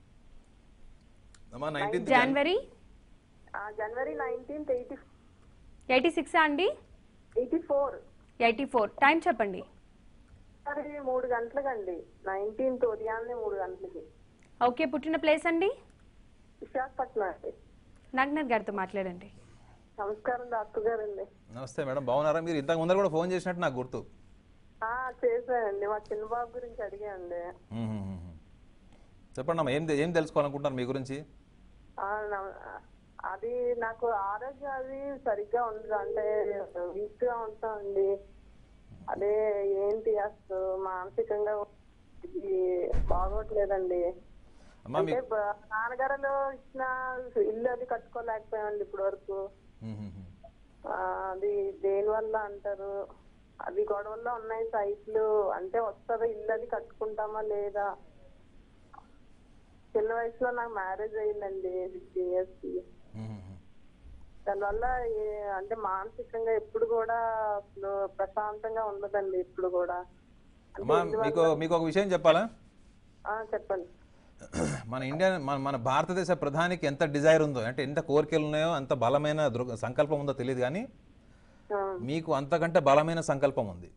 అమ్మా నైన్టీన్త్ జనవరి ఆ, జనవరి నైన్టీన్త్ ఎయిటీ ఎయిటీ సిక్సా అండి eighty four eighty four time చెప్పండి అది మూడు గంటలకండి నైన్టీన్త్ ఉదయాన్నే మూడు గంటలకి ఓకే పుట్టిన ప్లేస్ అండి విశాఖపట్నం అండి నాగ్నర్ గారితో మాట్లాడండి నమస్కారం డాక్టర్ గారండి నమస్తే మేడం బాగున్నారా మీరు ఇంతకు ముందర కూడా ఫోన్ చేసినట్టు నాకు గుర్తు ఆ, చేశానండి మా చిన్న బాబు గురించి అడిగాండి మ్మ్, మ్మ్, మ్మ్. చెప్పండి అమ్మా ఏం తె- ఏం తెలుసుకోవాలనుకుంటున్నారు మీ గురించి ఆ, నా- అది నాకు ఆరోగ్యం అది సరిగ్గా ఉండదు అంటే వీక్ గా ఉంటామండి అదే ఏంటి అసలు మానసికంగా ఇది బాగోట్లేదండి అమ్మా మీ అంటే బ- నాన్నగారులో ఇచ్చిన ఇల్లు అది కట్టుకోలేకపోయామండి ఇప్పటి వరకు మ్మ్, మ్మ్, మ్మ్. అది దేని వల్ల అంటారు అది గొడవల్లో ఉన్నాయి సైట్లు అంటే వస్తుందా ఇల్లు అది కట్టుకుంటామా లేదా చిన్న వయసులో నాకు మ్యారేజ్ అయిందండి సిక్స్టీన్ ఇయర్స్ కి మ్మ్, మ్మ్. దానివల్ల ఏ- అంటే మానసికంగా ఎప్పుడు కూడా అసలు ప్రశాంతంగా ఉండదండి ఇప్పుడు కూడా అంటే అమ్మా ఎందువల్ల- మీకు మీకు ఒక విషయం చెప్పాలా ఆ, చెప్పండి మన ఇండియా మన మన భారతదేశ ప్రధానికి ఎంత డిజైర్ ఉందో అంటే ఎంత కోరికలు ఉన్నాయో అంత బలమైన దృ సంకల్పం ఉందో తెలియదు కానీ ఆ, మీకు అంతకంటే బలమైన సంకల్పం ఉంది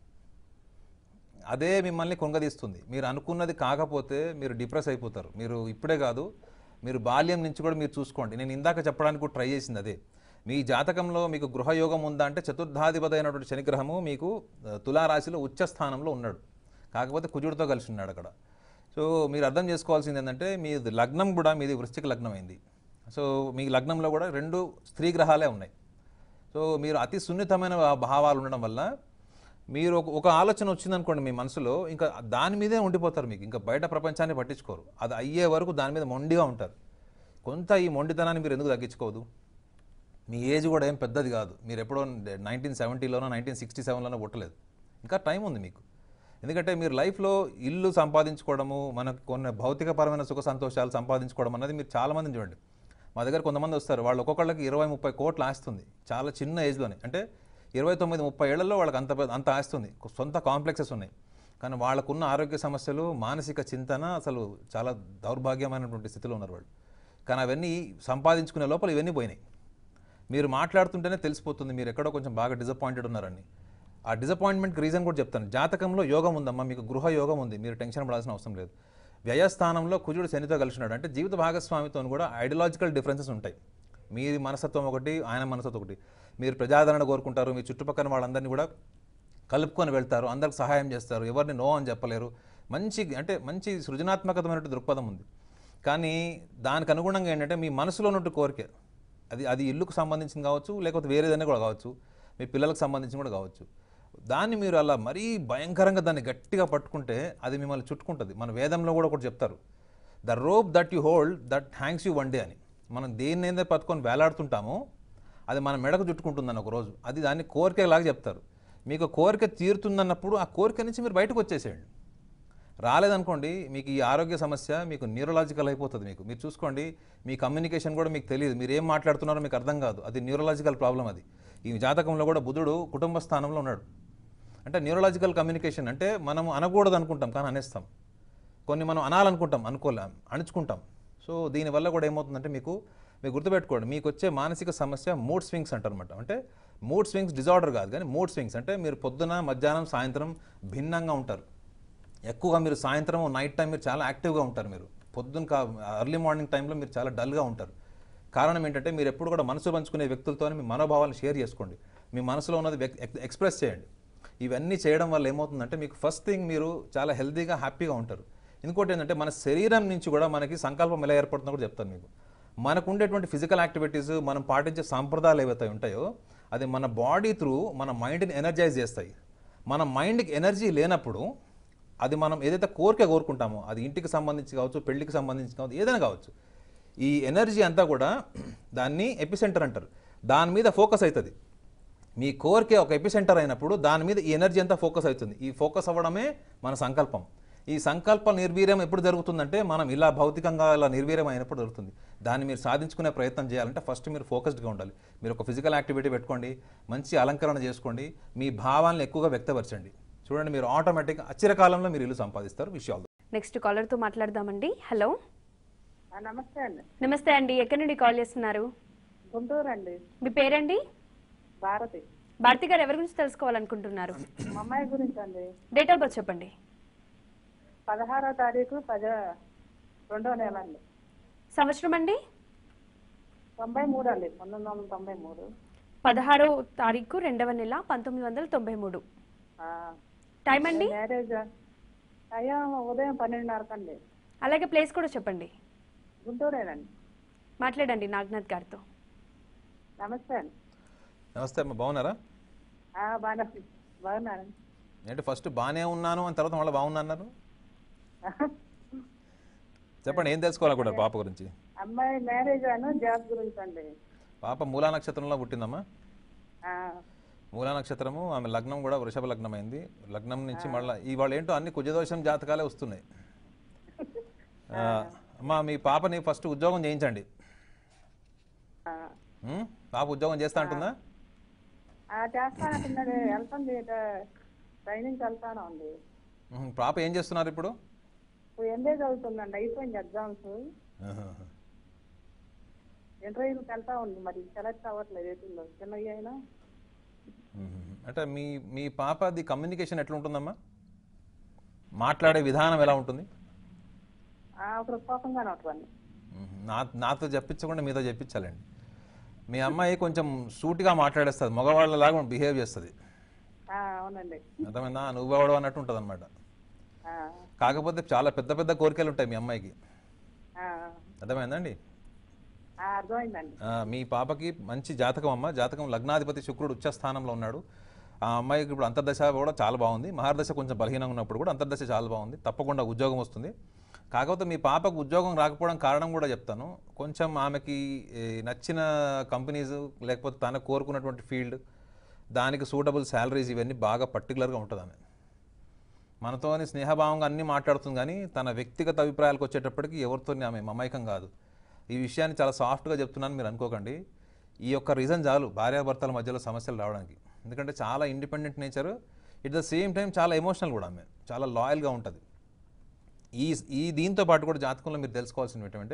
అదే మిమ్మల్ని కుంగదీస్తుంది మీరు అనుకున్నది కాకపోతే మీరు డిప్రెస్ అయిపోతారు మీరు ఇప్పుడే కాదు మీరు బాల్యం నుంచి కూడా మీరు చూసుకోండి నేను ఇందాక చెప్పడానికి కూడా ట్రై చేసింది అదే మీ జాతకంలో మీకు గృహయోగం ఉందా అంటే చతుర్థాధిపతి అయినటువంటి శనిగ్రహము మీకు ఆ, తులారాశిలో ఉచ్చ స్థానంలో ఉన్నాడు కాకపోతే కుజుడితో కలిసి ఉన్నాడు అక్కడ సో మీరు అర్థం చేసుకోవాల్సింది ఏంటంటే మీ లగ్నం కూడా మీది వృశ్చిక లగ్నం అయింది సో మీ లగ్నంలో కూడా రెండు స్త్రీ గ్రహాలే ఉన్నాయి సో మీరు అతి సున్నితమైన భావాలు ఉండడం వల్ల మీరు ఒక ఒక ఆలోచన వచ్చిందనుకోండి మీ మనసులో ఇంకా దాని మీదే ఉండిపోతారు మీకు ఇంకా బయట ప్రపంచాన్ని పట్టించుకోరు అది అయ్యే వరకు దాని మీద మొండిగా ఉంటారు కొంత ఈ మొండితనాన్ని మీరు ఎందుకు తగ్గించుకోవద్దు మీ ఏజ్ కూడా ఏం పెద్దది కాదు మీరు ఎప్పుడో నైన్టీన్ సెవెంటీలోనో నైన్టీన్ సిక్స్టీ సెవెన్లోనో పుట్టలేదు ఇంకా టైం ఉంది మీకు ఎందుకంటే మీరు లైఫ్లో ఇల్లు సంపాదించుకోవడము మనకు కొన్ని భౌతికపరమైన సుఖ సంతోషాలు సంపాదించుకోవడం అన్నది మీరు చాలామందిని చూడండి మా దగ్గర కొంతమంది వస్తారు వాళ్ళు ఒక్కొక్కళ్ళకి ఇరవై ముప్పై కోట్లు ఆస్తుంది చాలా చిన్న ఏజ్లోనే అంటే ఇరవై తొమ్మిది ముప్పై ఏళ్లలో వాళ్ళకి అంత పెద్ద- అంత ఆస్తుంది సొంత కాంప్లెక్సెస్ ఉన్నాయి కానీ వాళ్ళకున్న ఆరోగ్య సమస్యలు మానసిక చింతన అసలు చాలా దౌర్భాగ్యమైనటువంటి స్థితిలో ఉన్నారు వాళ్ళు కానీ అవన్నీ సంపాదించుకునే లోపల ఇవన్నీ పోయినాయి మీరు మాట్లాడుతుంటేనే తెలిసిపోతుంది మీరు ఎక్కడో కొంచెం బాగా డిసప్పాయింటెడ్ ఉన్నారని ఆ డిసప్పాయింట్మెంట్కి రీజన్ కూడా చెప్తాను జాతకంలో యోగం ఉందమ్మా మీకు గృహ యోగం ఉంది మీరు టెన్షన్ పడాల్సిన అవసరం లేదు వ్యయస్థానంలో కుజుడు శనితో కలిసినాడు అంటే జీవిత భాగస్వామితో కూడా ఐడియాలజికల్ డిఫరెన్సెస్ ఉంటాయి మీ మనస్తత్వం ఒకటి ఆయన మనస్తత్వం ఒకటి మీరు ప్రజాదరణ కోరుకుంటారు మీ చుట్టుపక్కల వాళ్ళందరినీ కూడా కలుపుకొని వెళ్తారు అందరికి సహాయం చేస్తారు ఎవరిని నో అని చెప్పలేరు మంచి అంటే మంచి సృజనాత్మకతమైన దృక్పథం ఉంది కానీ దానికి అనుగుణంగా ఏంటంటే మీ మనసులో ఉన్నట్టు కోరిక అది అది ఇల్లుకు సంబంధించింది కావచ్చు లేకపోతే వేరేదైనా కూడా కావచ్చు మీ పిల్లలకు సంబంధించి కూడా కావచ్చు దాన్ని మీరు అలా మరీ భయంకరంగా దాన్ని గట్టిగా పట్టుకుంటే అది మిమ్మల్ని చుట్టుకుంటుంది మన వేదంలో కూడా ఒకటి చెప్తారు the rope that you hold that hangs you one day అని మనం దేన్ని ఏదైతే పట్టుకొని వేలాడుతుంటామో అది మన మెడకు చుట్టుకుంటుందని ఒక రోజు అది దాన్ని కోరికలాగా చెప్తారు మీకు కోరిక తీరుతుందన్నప్పుడు ఆ కోరిక నుంచి మీరు బయటకు వచ్చేసేయండి రాలేదనుకోండి మీకు ఈ ఆరోగ్య సమస్య మీకు న్యూరలాజికల్ అయిపోతుంది మీకు మీరు చూసుకోండి మీ కమ్యూనికేషన్ కూడా మీకు తెలియదు మీరు ఏం మాట్లాడుతున్నారో మీకు అర్థం కాదు అది న్యూరలాజికల్ ప్రాబ్లం అది ఈ జాతకంలో కూడా బుధుడు కుటుంబ స్థానంలో ఉన్నాడు అంటే న్యూరలాజికల్ కమ్యూనికేషన్ అంటే మనం అనకూడదు అనుకుంటాం కానీ అనేస్తాం కొన్ని మనం అనాలనుకుంటాం అనుకోలేం అణుచుకుంటాం సో దీనివల్ల కూడా ఏమవుతుందంటే మీకు మీరు గుర్తుపెట్టుకోండి మీకు వచ్చే మానసిక సమస్య మూడ్ స్వింగ్స్ అంటారనమాట అంటే మూడ్ స్వింగ్స్ డిజార్డర్ కాదు కానీ మూడ్ స్వింగ్స్ అంటే మీరు పొద్దున మధ్యాహ్నం సాయంత్రం భిన్నంగా ఉంటారు ఎక్కువగా మీరు సాయంత్రం నైట్ టైం మీరు చాలా యాక్టివ్గా ఉంటారు మీరు పొద్దున్న కా అర్లీ మార్నింగ్ టైంలో మీరు చాలా డల్గా ఉంటారు కారణం ఏంటంటే మీరు ఎప్పుడు కూడా మనసు పంచుకునే వ్యక్తులతో మీ మనోభావాలను షేర్ చేసుకోండి మీ మనసులో ఉన్నది వ్యక్- ఎక్- ఎక్స్ప్రెస్ చేయండి ఇవన్నీ చేయడం వల్ల ఏమవుతుందంటే మీకు ఫస్ట్ థింగ్ మీరు చాలా హెల్తీగా హ్యాపీగా ఉంటారు ఇంకోటి ఏంటంటే మన శరీరం నుంచి కూడా మనకి సంకల్పం ఎలా ఏర్పడుతుందో కూడా చెప్తాను మీకు మనకు ఉండేటువంటి ఫిజికల్ యాక్టివిటీస్ మనం పాటించే సాంప్రదాయాలు ఏవైతే ఉంటాయో అది మన బాడీ త్రూ మన మైండ్ని ఎనర్జైజ్ చేస్తాయి మన మైండ్కి ఎనర్జీ లేనప్పుడు అది మనం ఏదైతే కోరిక కోరుకుంటామో అది ఇంటికి సంబంధించి కావచ్చు పెళ్లికి సంబంధించి కావచ్చు ఏదైనా కావచ్చు ఈ ఎనర్జీ అంతా కూడా దాన్ని ఎపిసెంటర్ అంటారు దాని మీద ఫోకస్ అవుతుంది మీ కోరిక ఒక ఎపిసెంటర్ అయినప్పుడు దాని మీద ఈ ఎనర్జీ అంతా ఫోకస్ అవుతుంది ఈ ఫోకస్ అవ్వడమే మన సంకల్పం ఈ సంకల్ప నిర్వీర్యం ఎప్పుడు జరుగుతుందంటే మనం ఇలా భౌతికంగా ఇలా నిర్వీర్యం అయినప్పుడు జరుగుతుంది దాన్ని మీరు సాధించుకునే ప్రయత్నం చేయాలంటే ఫస్ట్ మీరు ఫోకస్డ్గా ఉండాలి మీరు ఒక ఫిజికల్ యాక్టివిటీ పెట్టుకోండి మంచి అలంకరణ చేసుకోండి మీ భావాలను ఎక్కువగా వ్యక్తపరచండి చూడండి మీరు ఆటోమేటిక్గా అచిరకాలంలో మీరు ఇల్లు సంపాదిస్తారు విషయాలు నెక్స్ట్ కాలర్తో మాట్లాడదామండి హలో ఆ, నమస్తే అండి నమస్తే అండి ఎక్కడి నుండి కాల్ చేస్తున్నారు గుంటూరు అండి మీ పేరండి భారతి భారతి గారు ఎవరి గురించి తెలుసుకోవాలనుకుంటున్నారు మా అమ్మాయి గురించి అండి డేట్ ఆఫ్ బర్త్ చెప్పండి పదహారో తారీఖు పద రెండో నెల అండి సంవత్సరం అండి తొంభై మూడు అండి పంతొమ్మిది వందల తొంభై మూడు పదహారో తారీఖు రెండవ నెల పంతొమ్మిది వందల తొంభై మూడు ఆ, టైం అండి మ్యారేజ్ అయ్యా ఉదయం పన్నెండున్నరకు అండి అలాగే ప్లేస్ కూడా చెప్పండి గుంటూరేనండి మాట్లాడండి నాగనాథ్ గారితో నమస్తే అండి నమస్తే అమ్మ బాగున్నారా ఆ, బాగా బాగున్నారండి ఏంటి ఫస్ట్ బాగానే ఉన్నాను అని తర్వాత మళ్ళీ బాగున్నా అన్నారు చెప్పండి ఏం తెలుసుకోవాలనుకుంటారు పాప గురించి అమ్మాయి మ్యారేజ్ అను జాబ్ గురించి అండి పాప మూలా నక్షత్రంలో పుట్టిందమ్మా ఆ, మూలా నక్షత్రము ఆమె లగ్నం కూడా వృషభ లగ్నం అయింది లగ్నం నుంచి మళ్ళీ ఇవాళ ఏంటో అన్ని కుజదోషం జాతకాలే వస్తున్నాయి ఆ, అమ్మా మీ పాపని ఫస్ట్ ఉద్యోగం చేయించండి ఆ. ఉం? పాప ఉద్యోగం చేస్తా అంటుందా ఆ, చేస్తానంటున్నాడు వెళ్తుంది ట్రైనింగ్కి వెళ్తాను అండి ఉహుం. పాప ఏం చేస్తున్నారు ఇప్పుడు ఇప్పుడు ఎంఏ చదువుతుందండి అయిపోయింది ఎగ్జామ్స్ ఆహా. ఇంటర్వ్యూకి వెళ్తా ఉంది మరి సెలెక్ట్ అవ్వట్లేదు ఏటీలో చిన్న అయినా ఉహుం. అంటే మీ మీ పాపది కమ్యూనికేషన్ ఎట్లా ఉంటుందమ్మా మాట్లాడే విధానం ఎలా ఉంటుంది ఒకరు కోపంగానే ఉంటుంది ఉహుం. నా నాతో చెప్పించకుండా మీతో చెప్పించాలండి మీ అమ్మాయి కొంచెం సూటిగా మాట్లాడేస్తుంది మగవాళ్ళలాగా బిహేవ్ చేస్తుంది ఆ, అవునండి అర్థమైందా నువ్వెవడు అన్నట్టు ఉంటుంది అనమాట ఆ, కాకపోతే చాలా పెద్ద పెద్ద కోరికలు ఉంటాయి మీ అమ్మాయికి ఆ, అర్థమైందండి ఆ, అర్థమైందండి ఆ, మీ పాపకి మంచి జాతకం అమ్మ జాతకం లగ్నాధిపతి శుక్రుడు ఉచ్చ స్థానంలో ఉన్నాడు ఆ అమ్మాయికి ఇప్పుడు అంతర్దశ కూడా చాలా బాగుంది మహర్దశ కొంచెం బలహీనంగా ఉన్నప్పుడు కూడా అంతర్దశ చాలా బాగుంది తప్పకుండా ఉద్యోగం వస్తుంది కాకపోతే మీ పాపకు ఉద్యోగం రాకపోవడం కారణం కూడా చెప్తాను కొంచెం ఆమెకి ఏ, నచ్చిన కంపెనీస్ లేకపోతే తన కోరుకున్నటువంటి ఫీల్డ్ దానికి సూటబుల్ శాలరీస్ ఇవన్నీ బాగా పర్టికులర్గా ఉంటుంది ఆమె మనతోని స్నేహభావంగా అన్నీ మాట్లాడుతుంది కానీ తన వ్యక్తిగత అభిప్రాయాలకు వచ్చేటప్పటికి ఎవరితో ఆమె మమైకం కాదు ఈ విషయాన్ని చాలా సాఫ్ట్గా చెప్తున్నాను మీరు అనుకోకండి ఈ యొక్క రీజన్ చాలు భార్యాభర్తల మధ్యలో సమస్యలు రావడానికి ఎందుకంటే చాలా independent nature it the same time చాలా ఎమోషనల్ కూడా ఆమె చాలా లాయల్గా ఉంటుంది ఈ ఈ దీంతో పాటు కూడా జాతకంలో మీరు తెలుసుకోవాల్సినవి ఏంటంటే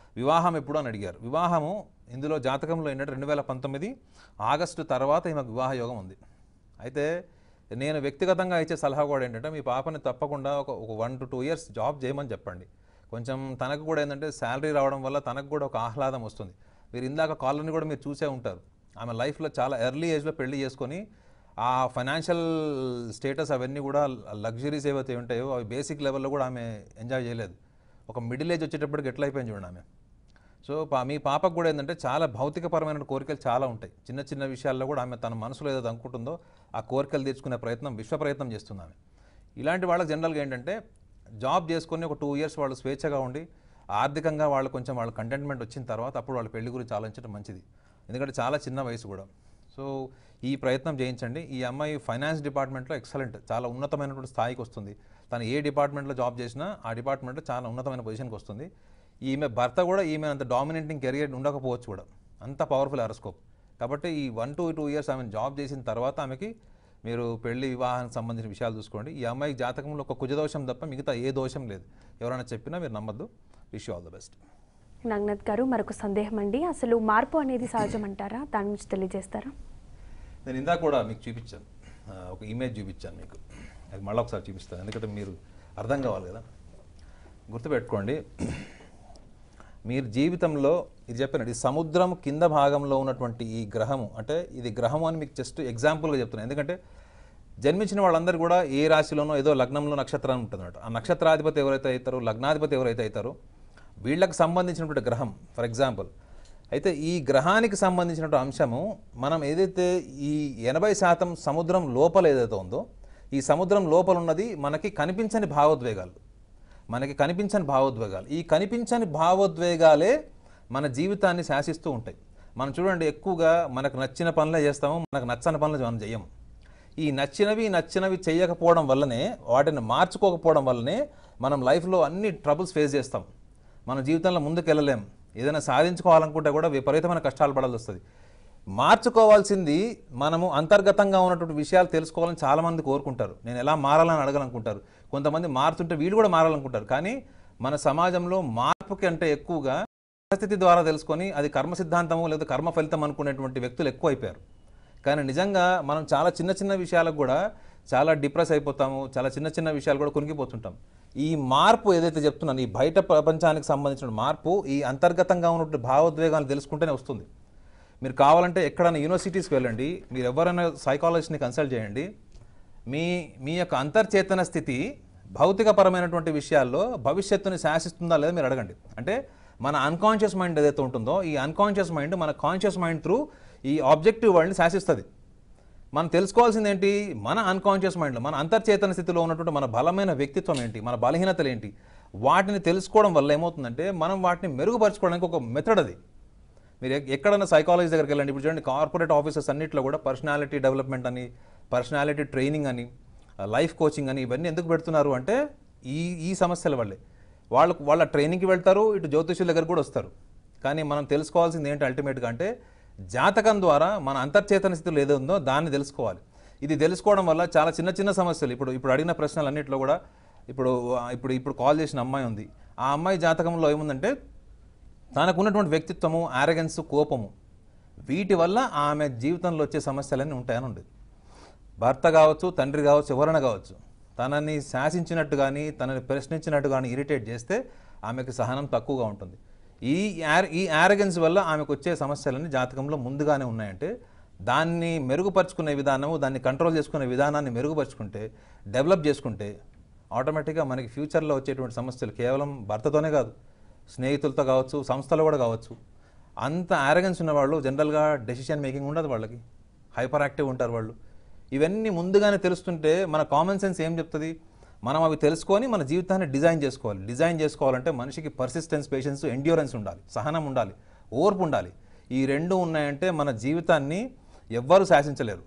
వివాహం ఎప్పుడు అని అడిగారు వివాహము ఇందులో జాతకంలో ఏంటంటే రెండు వేల పంతొమ్మిది ఆగస్టు తర్వాత ఈమెకు వివాహ యోగం ఉంది అయితే నేను వ్యక్తిగతంగా ఇచ్చే సలహా కూడా ఏంటంటే మీ పాపని తప్పకుండా ఒక ఒక one to two years job చేయమని చెప్పండి కొంచెం తనకు కూడా ఏంటంటే శాలరీ రావడం వల్ల తనకు కూడా ఒక ఆహ్లాదం వస్తుంది మీరు ఇందాక కాలనీ కూడా మీరు చూసే ఉంటారు ఆమె లైఫ్లో చాలా ఎర్లీ ఏజ్లో పెళ్లి చేసుకొని ఆ ఫైనాన్షియల్ స్టేటస్ అవన్నీ కూడా లగ్జరీస్ ఏవైతే ఉంటాయో అవి బేసిక్ లెవెల్లో కూడా ఆమె ఎంజాయ్ చేయలేదు ఒక మిడిల్ ఏజ్ వచ్చేటప్పటికి ఎట్లా అయిపోయింది చూడండి ఆమె సో పా మీ పాపకు కూడా ఏంటంటే చాలా భౌతికపరమైన కోరికలు చాలా ఉంటాయి చిన్న చిన్న విషయాల్లో కూడా ఆమె తన మనసులో ఏదో అనుకుంటుందో ఆ కోరికలు తీర్చుకునే ప్రయత్నం విశ్వ ప్రయత్నం చేస్తుంది ఆమె ఇలాంటి వాళ్ళకి జనరల్గా ఏంటంటే జాబ్ చేసుకొని ఒక టూ ఇయర్స్ వాళ్ళు స్వేచ్ఛగా ఉండి ఆర్థికంగా వాళ్ళు కొంచెం వాళ్ళ కంటెంట్మెంట్ వచ్చిన తర్వాత అప్పుడు వాళ్ళ పెళ్లి గురించి ఆలోచించడం మంచిది ఎందుకంటే చాలా చిన్న వయసు కూడా సో ఈ ప్రయత్నం చేయించండి ఈ అమ్మాయి ఫైనాన్స్ డిపార్ట్మెంట్లో ఎక్సలెంట్ చాలా ఉన్నతమైనటువంటి స్థాయికి వస్తుంది తను ఏ డిపార్ట్మెంట్లో జాబ్ చేసినా ఆ డిపార్ట్మెంట్లో చాలా ఉన్నతమైన పొజిషన్కి వస్తుంది ఈమె భర్త కూడా ఈమె అంత డామినేటింగ్ కెరియర్ ఉండకపోవచ్చు కూడా అంత పవర్ఫుల్ అరస్కోప్ కాబట్టి ఈ వన్ టు టూ ఇయర్స్ ఆమె జాబ్ చేసిన తర్వాత ఆమెకి మీరు పెళ్లి వివాహానికి సంబంధించిన విషయాలు చూసుకోండి ఈ అమ్మాయి జాతకంలో ఒక కుజదోషం తప్ప మిగతా ఏ దోషం లేదు ఎవరైనా చెప్పినా మీరు నమ్మద్దు wish all the best Naganath గారు మరొక సందేహం అండి అసలు మార్పు అనేది సహజం అంటారా దాని గురించి తెలియజేస్తారా నేను ఇందాక కూడా మీకు చూపించాను ఆ, ఒక ఇమేజ్ చూపించాను మీకు అది మళ్ళీ ఒకసారి చూపిస్తాను ఎందుకంటే మీరు అర్థం కావాలి కదా గుర్తుపెట్టుకోండి మీరు జీవితంలో ఇది చెప్పాను ఈ సముద్రం కింద భాగంలో ఉన్నటువంటి ఈ గ్రహము అంటే ఇది గ్రహము అని మీకు జస్ట్ ఎగ్జాంపుల్గా చెప్తున్నాను ఎందుకంటే జన్మించిన వాళ్ళందరూ కూడా ఏ రాశిలోనో ఏదో లగ్నంలో నక్షత్రం ఉంటుందన్నమాట ఆ నక్షత్రాధిపతి ఎవరైతే అవుతారో లగ్నాధిపతి ఎవరైతే అవుతారో వీళ్ళకి సంబంధించినటువంటి గ్రహం ఫర్ ఎగ్జాంపుల్ అయితే ఈ గ్రహానికి సంబంధించినటువంటి అంశము మనం ఏదైతే ఈ ఎనభై శాతం సముద్రం లోపల ఏదైతే ఉందో ఈ సముద్రం లోపల ఉన్నది మనకి కనిపించని భావోద్వేగాలు మనకి కనిపించని భావోద్వేగాలు ఈ కనిపించని భావోద్వేగాలే మన జీవితాన్ని శాసిస్తూ ఉంటాయి మనం చూడండి ఎక్కువగా మనకు నచ్చిన పనులే చేస్తాము మనకు నచ్చని పనులు మనం చేయము ఈ నచ్చినవి నచ్చినవి చేయకపోవడం వల్లనే వాటిని మార్చుకోకపోవడం వల్లనే మనం లైఫ్లో అన్ని ట్రబుల్స్ ఫేస్ చేస్తాం మన జీవితంలో ముందుకు వెళ్ళలేం ఏదైనా సాధించుకోవాలనుకుంటే కూడా విపరీతమైన కష్టాలు పడాల్సి వస్తుంది మార్చుకోవాల్సింది మనము అంతర్గతంగా ఉన్నటువంటి విషయాలు తెలుసుకోవాలని చాలామంది కోరుకుంటారు నేను ఎలా మారాలని అడగాలనుకుంటారు కొంతమంది మారుతుంటే వీళ్ళు కూడా మారాలనుకుంటారు కానీ మన సమాజంలో మార్పుకి అంటే ఎక్కువగా పరిస్థితి ద్వారా తెలుసుకొని అది కర్మ సిద్ధాంతము లేదా కర్మ ఫలితం అనుకునేటువంటి వ్యక్తులు ఎక్కువ అయిపోయారు కానీ నిజంగా మనం చాలా చిన్న చిన్న విషయాలకు కూడా చాలా డిప్రెస్ అయిపోతాము చాలా చిన్న చిన్న విషయాలు కూడా కొనిగిపోతుంటాం ఈ మార్పు ఏదైతే చెప్తున్నాను ఈ బయట ప్రపంచానికి సంబంధించిన మార్పు ఈ అంతర్గతంగా ఉన్నటువంటి భావోద్వేగాలు తెలుసుకుంటేనే వస్తుంది మీరు కావాలంటే ఎక్కడైనా యూనివర్సిటీస్కి వెళ్ళండి మీరు ఎవరైనా సైకాలజిస్ట్ని కన్సల్ట్ చేయండి మీ మీ యొక్క అంతర్చేతన స్థితి భౌతికపరమైనటువంటి విషయాల్లో భవిష్యత్తుని శాసిస్తుందా లేదా మీరు అడగండి అంటే మన అన్కాన్షియస్ మైండ్ ఏదైతే ఉంటుందో ఈ అన్కాన్షియస్ మైండ్ మన కాన్షియస్ మైండ్ త్రూ ఈ ఆబ్జెక్టివ్ వరల్డ్ని శాసిస్తుంది మనం తెలుసుకోవాల్సింది ఏంటి మన అన్కాన్షియస్ మైండ్లో మన అంతర్చేతన స్థితిలో ఉన్నటువంటి మన బలమైన వ్యక్తిత్వం ఏంటి మన బలహీనతలు ఏంటి వాటిని తెలుసుకోవడం వల్ల ఏమవుతుందంటే మనం వాటిని మెరుగుపరచుకోవడానికి ఒక మెథడ్ అది మీరు ఎక్- ఎక్కడైనా సైకాలజీ దగ్గరికి వెళ్ళండి ఇప్పుడు చూడండి కార్పొరేట్ ఆఫీసెస్ అన్నింటిలో కూడా పర్సనాలిటీ డెవలప్మెంట్ అని పర్సనాలిటీ ట్రైనింగ్ అని లైఫ్ కోచింగ్ అని ఇవన్నీ ఎందుకు పెడుతున్నారు అంటే ఈ ఈ సమస్యల వల్లే వాళ్ళకు వాళ్ళ ట్రైనింగ్కి వెళ్తారు ఇటు జ్యోతిష్యుల దగ్గర కూడా వస్తారు కానీ మనం తెలుసుకోవాల్సింది ఏంటి అల్టిమేట్గా అంటే జాతకం ద్వారా మన అంతర్చేతన స్థితిలో ఏదో ఉందో దాన్ని తెలుసుకోవాలి ఇది తెలుసుకోవడం వల్ల చాలా చిన్న చిన్న సమస్యలు ఇప్పుడు ఇప్పుడు అడిగిన ప్రశ్నలు అన్నింటిలో కూడా ఇప్పుడు ఇప్పుడు ఇప్పుడు కాల్ చేసిన అమ్మాయి ఉంది ఆ అమ్మాయి జాతకంలో ఏముందంటే తనకున్నటువంటి వ్యక్తిత్వము ఆరగెన్స్ కోపము వీటి వల్ల ఆమె జీవితంలో వచ్చే సమస్యలన్నీ ఉంటాయని ఉండేది భర్త కావచ్చు తండ్రి కావచ్చు ఎవరైనా కావచ్చు తనని శాసించినట్టు కానీ తనని ప్రశ్నించినట్టు కానీ ఇరిటేట్ చేస్తే ఆమెకు సహనం తక్కువగా ఉంటుంది ఈ యార్ ఈ యారగెన్స్ వల్ల ఆమెకు వచ్చే సమస్యలన్నీ జాతకంలో ముందుగానే ఉన్నాయంటే దాన్ని మెరుగుపరుచుకునే విధానము దాన్ని కంట్రోల్ చేసుకునే విధానాన్ని మెరుగుపరుచుకుంటే డెవలప్ చేసుకుంటే ఆటోమేటిక్గా మనకి ఫ్యూచర్లో వచ్చేటువంటి సమస్యలు కేవలం భర్తతోనే కాదు స్నేహితులతో కావచ్చు సంస్థలో కూడా కావచ్చు అంత ఆరగెన్స్ ఉన్న వాళ్ళు జనరల్గా డెసిషన్ మేకింగ్ ఉండదు వాళ్ళకి హైపర్ యాక్టివ్ ఉంటారు వాళ్ళు ఇవన్నీ ముందుగానే తెలుస్తుంటే మన కామన్ సెన్స్ ఏం చెప్తుంది మనం అవి తెలుసుకొని మన జీవితాన్ని డిజైన్ చేసుకోవాలి డిజైన్ చేసుకోవాలంటే మనిషికి పర్సిస్టెన్స్ పేషెన్స్ ఎండ్యూరెన్స్ ఉండాలి సహనం ఉండాలి ఓర్పు ఉండాలి ఈ రెండు ఉన్నాయంటే మన జీవితాన్ని ఎవ్వరూ శాసించలేరు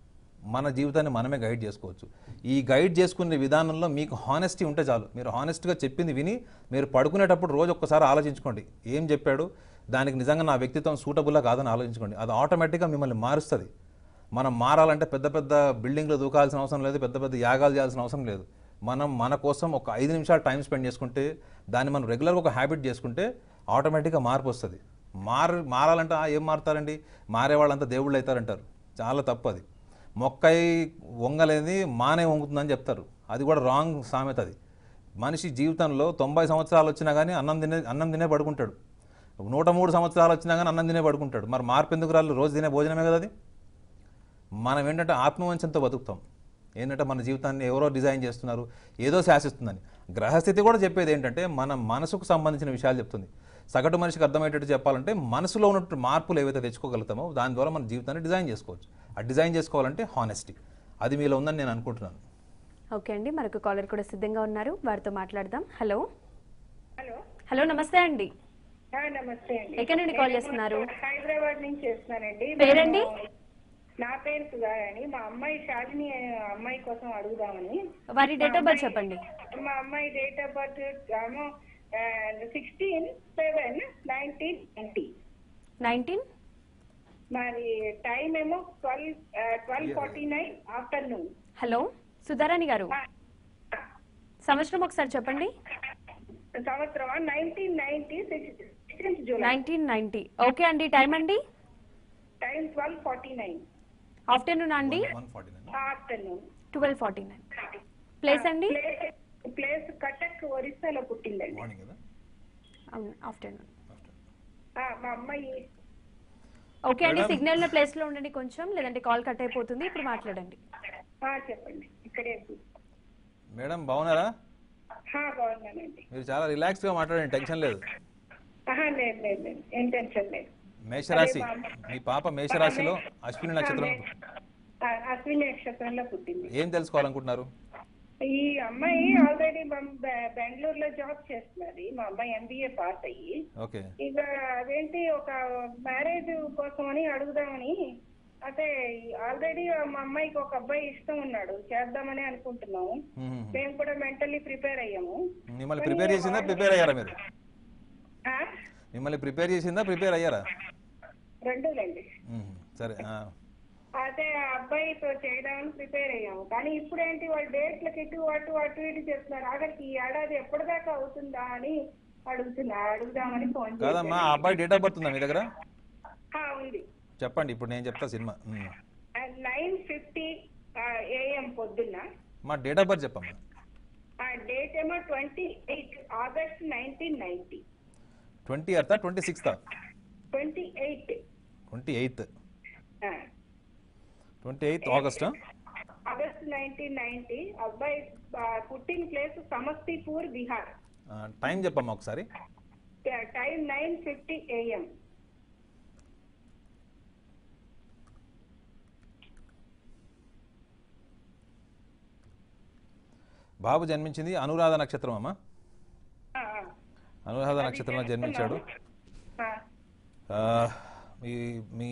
మన జీవితాన్ని మనమే గైడ్ చేసుకోవచ్చు ఈ గైడ్ చేసుకునే విధానంలో మీకు హానెస్టీ ఉంటే చాలు మీరు హానెస్ట్గా చెప్పింది విని మీరు పడుకునేటప్పుడు రోజు ఒక్కసారి ఆలోచించుకోండి ఏం చెప్పాడు దానికి నిజంగా నా వ్యక్తిత్వం సూటబుల్లా కాదని ఆలోచించుకోండి అది ఆటోమేటిక్గా మిమ్మల్ని మారుస్తుంది మనం మారాలంటే పెద్ద పెద్ద బిల్డింగ్లు దూకాల్సిన అవసరం లేదు పెద్ద పెద్ద యాగాలు చేయాల్సిన అవసరం లేదు మనం మన కోసం ఒక ఐదు నిమిషాలు టైం స్పెండ్ చేసుకుంటే దాన్ని మనం రెగ్యులర్గా ఒక హ్యాబిట్ చేసుకుంటే ఆటోమేటిక్గా మార్పు వస్తుంది మారు మారాలంటే "ఆ, ఏం మారుతారండి మారే వాళ్ళంతా దేవుళ్ళు అవుతారంటారు చాలా తప్పు అది మొక్కై వంగలేని మానే వంగుతుందని చెప్తారు అది కూడా రాంగ్ సామెత అది మనిషి జీవితంలో తొంభై సంవత్సరాలు వచ్చినా కానీ అన్నం తినే అన్నం తినే పడుకుంటాడు నూట మూడు సంవత్సరాలు వచ్చినా కానీ అన్నం తినే పడుకుంటాడు మరి మార్పు ఎందుకు రాళ్ళు రోజు తినే భోజనమే కదా అది మనం ఏంటంటే ఆత్మవంచంతో బతుకుతాం ఏంటంటే మన జీవితాన్ని ఎవరో డిజైన్ చేస్తున్నారు ఏదో శాసిస్తుందని గ్రహస్థితి కూడా చెప్పేది ఏంటంటే మన మనసుకు సంబంధించిన విషయాలు చెప్తుంది సగటు మనిషికి అర్థమయ్యేటట్టు చెప్పాలంటే మనసులో ఉన్నట్టు మార్పులు ఏవైతే తెచ్చుకోగలుగుతామో దాని ద్వారా మన జీవితాన్ని డిజైన్ చేసుకోవచ్చు ఆ డిజైన్ చేసుకోవాలంటే హానెస్టీ అది మీలో ఉందని నేను అనుకుంటున్నాను ఓకే అండి మరొక కాలర్ కూడా సిద్ధంగా ఉన్నారు వారితో మాట్లాడదాం హలో హలో హలో నమస్తే అండి ఆ, నమస్తే అండి ఎక్కడి నుండి కాల్ చేస్తున్నారు హైదరాబాద్ నుంచి చేస్తున్నానండి పేరండి? మేము- నా పేరు సుధారాణి మా అమ్మాయి శాలిని అనే అమ్మాయి కోసం అడుగుదామని వారి డేట్ ఆఫ్ బర్త్ చెప్పండి మా అమ్మాయి డేట్ ఆఫ్ బర్త్ ఏమో sixteen seven nineteen ninety nineteen మరి టైం ఏమో twelve twelve forty nine afternoon hello Sudharani గారు సంవత్సరం ఒకసారి చెప్పండి సంవత్సరం nineteen ninety sixteenth July nineteen ninety okay అండి టైం అండి time twelve forty nine afternoon అండి one forty nine afternoon twelve forty nine place అండి ప్లేస్ కటక్ ఒరిస్సాలో పుట్టిందండి మార్నింగ్ కదా అవును ఆఫ్టర్నూన్ ఆ, మా అమ్మాయి ఓకే అండి సిగ్నల్ ఉన్న ప్లేస్ లో ఉండండి కొంచెం లేదంటే కాల్ కట్ అయిపోతుంది ఇప్పుడు మాట్లాడండి ఆ, చెప్పండి ఇక్కడే మేడం బాగున్నారా ఆ, బాగున్నానండి మీరు చాలా రిలాక్స్గా మాట్లాడండి టెన్షన్ లేదు ఆహా, లేదు లేదు లేదు ఏం టెన్షన్ లేదు మేషరాశి మీ పాప మేషరాశిలో అశ్విని నక్షత్రం ఆ, అశ్విని నక్షత్రంలో పుట్టింది ఏం తెలుసుకోవాలనుకుంటున్నారు ఈ అమ్మాయి ఆల్రెడీ బెంగళూరులో జాబ్ చేస్తున్నది మా అమ్మాయి ఎంబీఏ పాస్ అయ్యి ఓకే ఇక అదేంటి ఒక మ్యారేజ్ కోసం అని అడుగుదామని అంటే ఆల్రెడీ మా అమ్మాయికి ఒక అబ్బాయి ఇష్టం ఉన్నాడు చేద్దామని అనుకుంటున్నాము మ్మ్. మేము కూడా మెంటల్లీ ప్రిపేర్ అయ్యాము మిమ్మల్ని ప్రిపేర్ చేసిందా ప్రిపేర్ అయ్యారా మీరు ఆ? మిమ్మల్ని ప్రిపేర్ చేసిందా ప్రిపేర్ అయ్యారా రెండులేండి మ్మ్. సరే ఆ. అదే ఆ అబ్బాయితో చేయడానికి ప్రిపేర్ అయ్యాము కానీ ఇప్పుడు ఏంటి వాళ్ళు డేట్లకి ఇటు అటు అటు ఇటు చెప్తున్నారు ఆఖరికి ఈ ఏడాది ఎప్పటిదాకా అవుతుందా అని అడుగుతున్నా అడుగుదామని ఫోన్ కాదమ్మా ఆ అబ్బాయి డేట్ ఆఫ్ బర్త్ ఉందా మీ దగ్గర ఉంది చెప్పండి ఇప్పుడు నేను చెప్తా cinema hmm. Nine fifty AM పొద్దున్న మా డేట్ ఆఫ్ బర్త్ చెప్పమ్మా ఆ డేట్ ఏమో twenty eight August nineteen ninety twenty అర్తా ట్వంటీ సిక్స్తా twenty eight twenty eighth twenty eighth August August nineteen ninety అబ్బాయి ఆ, పుట్టిన ప్లేస్ సమస్తీపూర్ బీహార్ టైం చెప్పమ్మా ఒకసారి టైం నైన్ ఫిఫ్టీ ఏఎం బాబు జన్మించింది అనురాధ నక్షత్రం అమ్మా అనురాధ నక్షత్రంలో జన్మించాడు ఆ, మీ మీ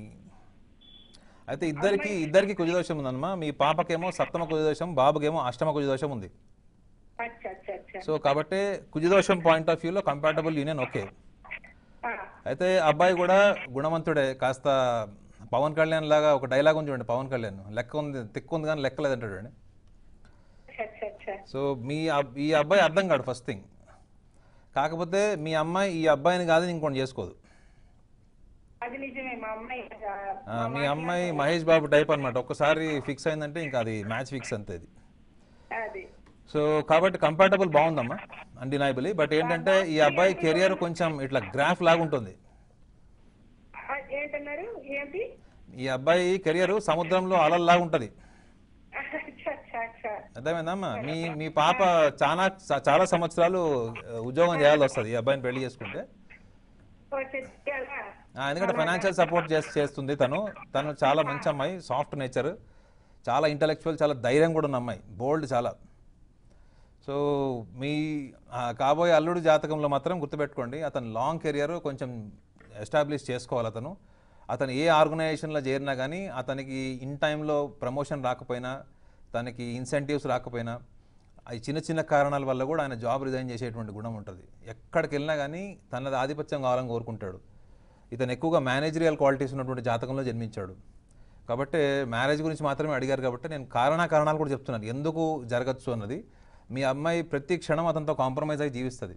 అయితే ఇద్దరికి ఇద్దరికి కుజదోషం ఉందన్నమా మీ పాపకేమో సప్తమ కుజదోషం బాబుకేమో అష్టమ కుజదోషం ఉంది అచ్చా అచ్చా అచ్చా సో కాబట్టి కుజదోషం పాయింట్ ఆఫ్ వ్యూలో కంపాటబుల్ యూనియన్ ఓకే ఆ, అయితే అబ్బాయి కూడా గుణవంతుడే కాస్త పవన్ కళ్యాణ్ లాగా ఒక డైలాగ్ ఉంది చూడండి పవన్ కళ్యాణ్ లెక్క ఉంది తిక్కు ఉంది కానీ లెక్కలేదు అంటాడు చూడండి అచ్చా అచ్చా సో మీ అబ్- ఈ అబ్బాయి అర్థం కాడు ఫస్ట్ థింగ్ కాకపోతే మీ అమ్మాయి ఈ అబ్బాయిని కాదు ఇంకోటి చేసుకోదు అది నిజమే మా అమ్మాయి ఆ, ఆ, మీ అమ్మాయి మహేష్ బాబు టైప్ అన్నమాట ఒక్కసారి ఫిక్స్ అయిందంటే ఇంకా అది మ్యాచ్ ఫిక్స్ అంతే అది అది సో కాబట్టి కంపాటబుల్ బాగుందమ్మా అన్డినైబుల్లీ బట్ ఏంటంటే ఈ అబ్బాయి కెరియర్ కొంచెం ఇట్లా గ్రాఫ్ లాగా ఉంటుంది ఆ, ఏంటన్నారు ఏంటి ఈ అబ్బాయి కెరియర్ సముద్రంలో అలల్లాగా ఉంటుంది అచ్చా అచ్చా అచ్చా అర్థమైందమ్మా మీ మీ పాప చాలా చాలా సంవత్సరాలు ఆ, ఉద్యోగం చేయాల్సి వస్తుంది ఈ అబ్బాయిని పెళ్లి చేసుకుంటే ఓ, చెయ్యాలా? ఆ, ఎందుకంటే ఫైనాన్షియల్ సపోర్ట్ చేసి చేస్తుంది తను తను చాలా మంచి అమ్మాయి సాఫ్ట్ నేచర్ చాలా ఇంటలెక్చువల్ చాలా ధైర్యం కూడా ఉన్న అమ్మాయి బోల్డ్ చాలా సో మీ ఆ, కాబోయే అల్లుడు జాతకంలో మాత్రం గుర్తుపెట్టుకోండి అతను లాంగ్ కెరియర్ కొంచెం ఎస్టాబ్లిష్ చేసుకోవాలి అతను అతను ఏ ఆర్గనైజేషన్లో చేరినా కానీ అతనికి ఇన్ టైంలో ప్రమోషన్ రాకపోయినా తనకి ఇన్సెంటివ్స్ రాకపోయినా అవి చిన్న చిన్న కారణాల వల్ల కూడా ఆయన జాబ్ రిజైన్ చేసేటువంటి గుణం ఉంటుంది ఎక్కడికి వెళ్ళినా కానీ తనది ఆధిపత్యం కావాలని కోరుకుంటాడు ఇతను ఎక్కువగా మేనేజరియల్ క్వాలిటీస్ ఉన్నటువంటి జాతకంలో జన్మించాడు కాబట్టి మ్యారేజ్ గురించి మాత్రమే అడిగారు కాబట్టి నేను కారణ కారణాలు కూడా చెప్తున్నాను ఎందుకు జరగచ్చు అన్నది మీ అమ్మాయి ప్రతి క్షణం అతనితో కాంప్రమైజ్ అయి జీవిస్తుంది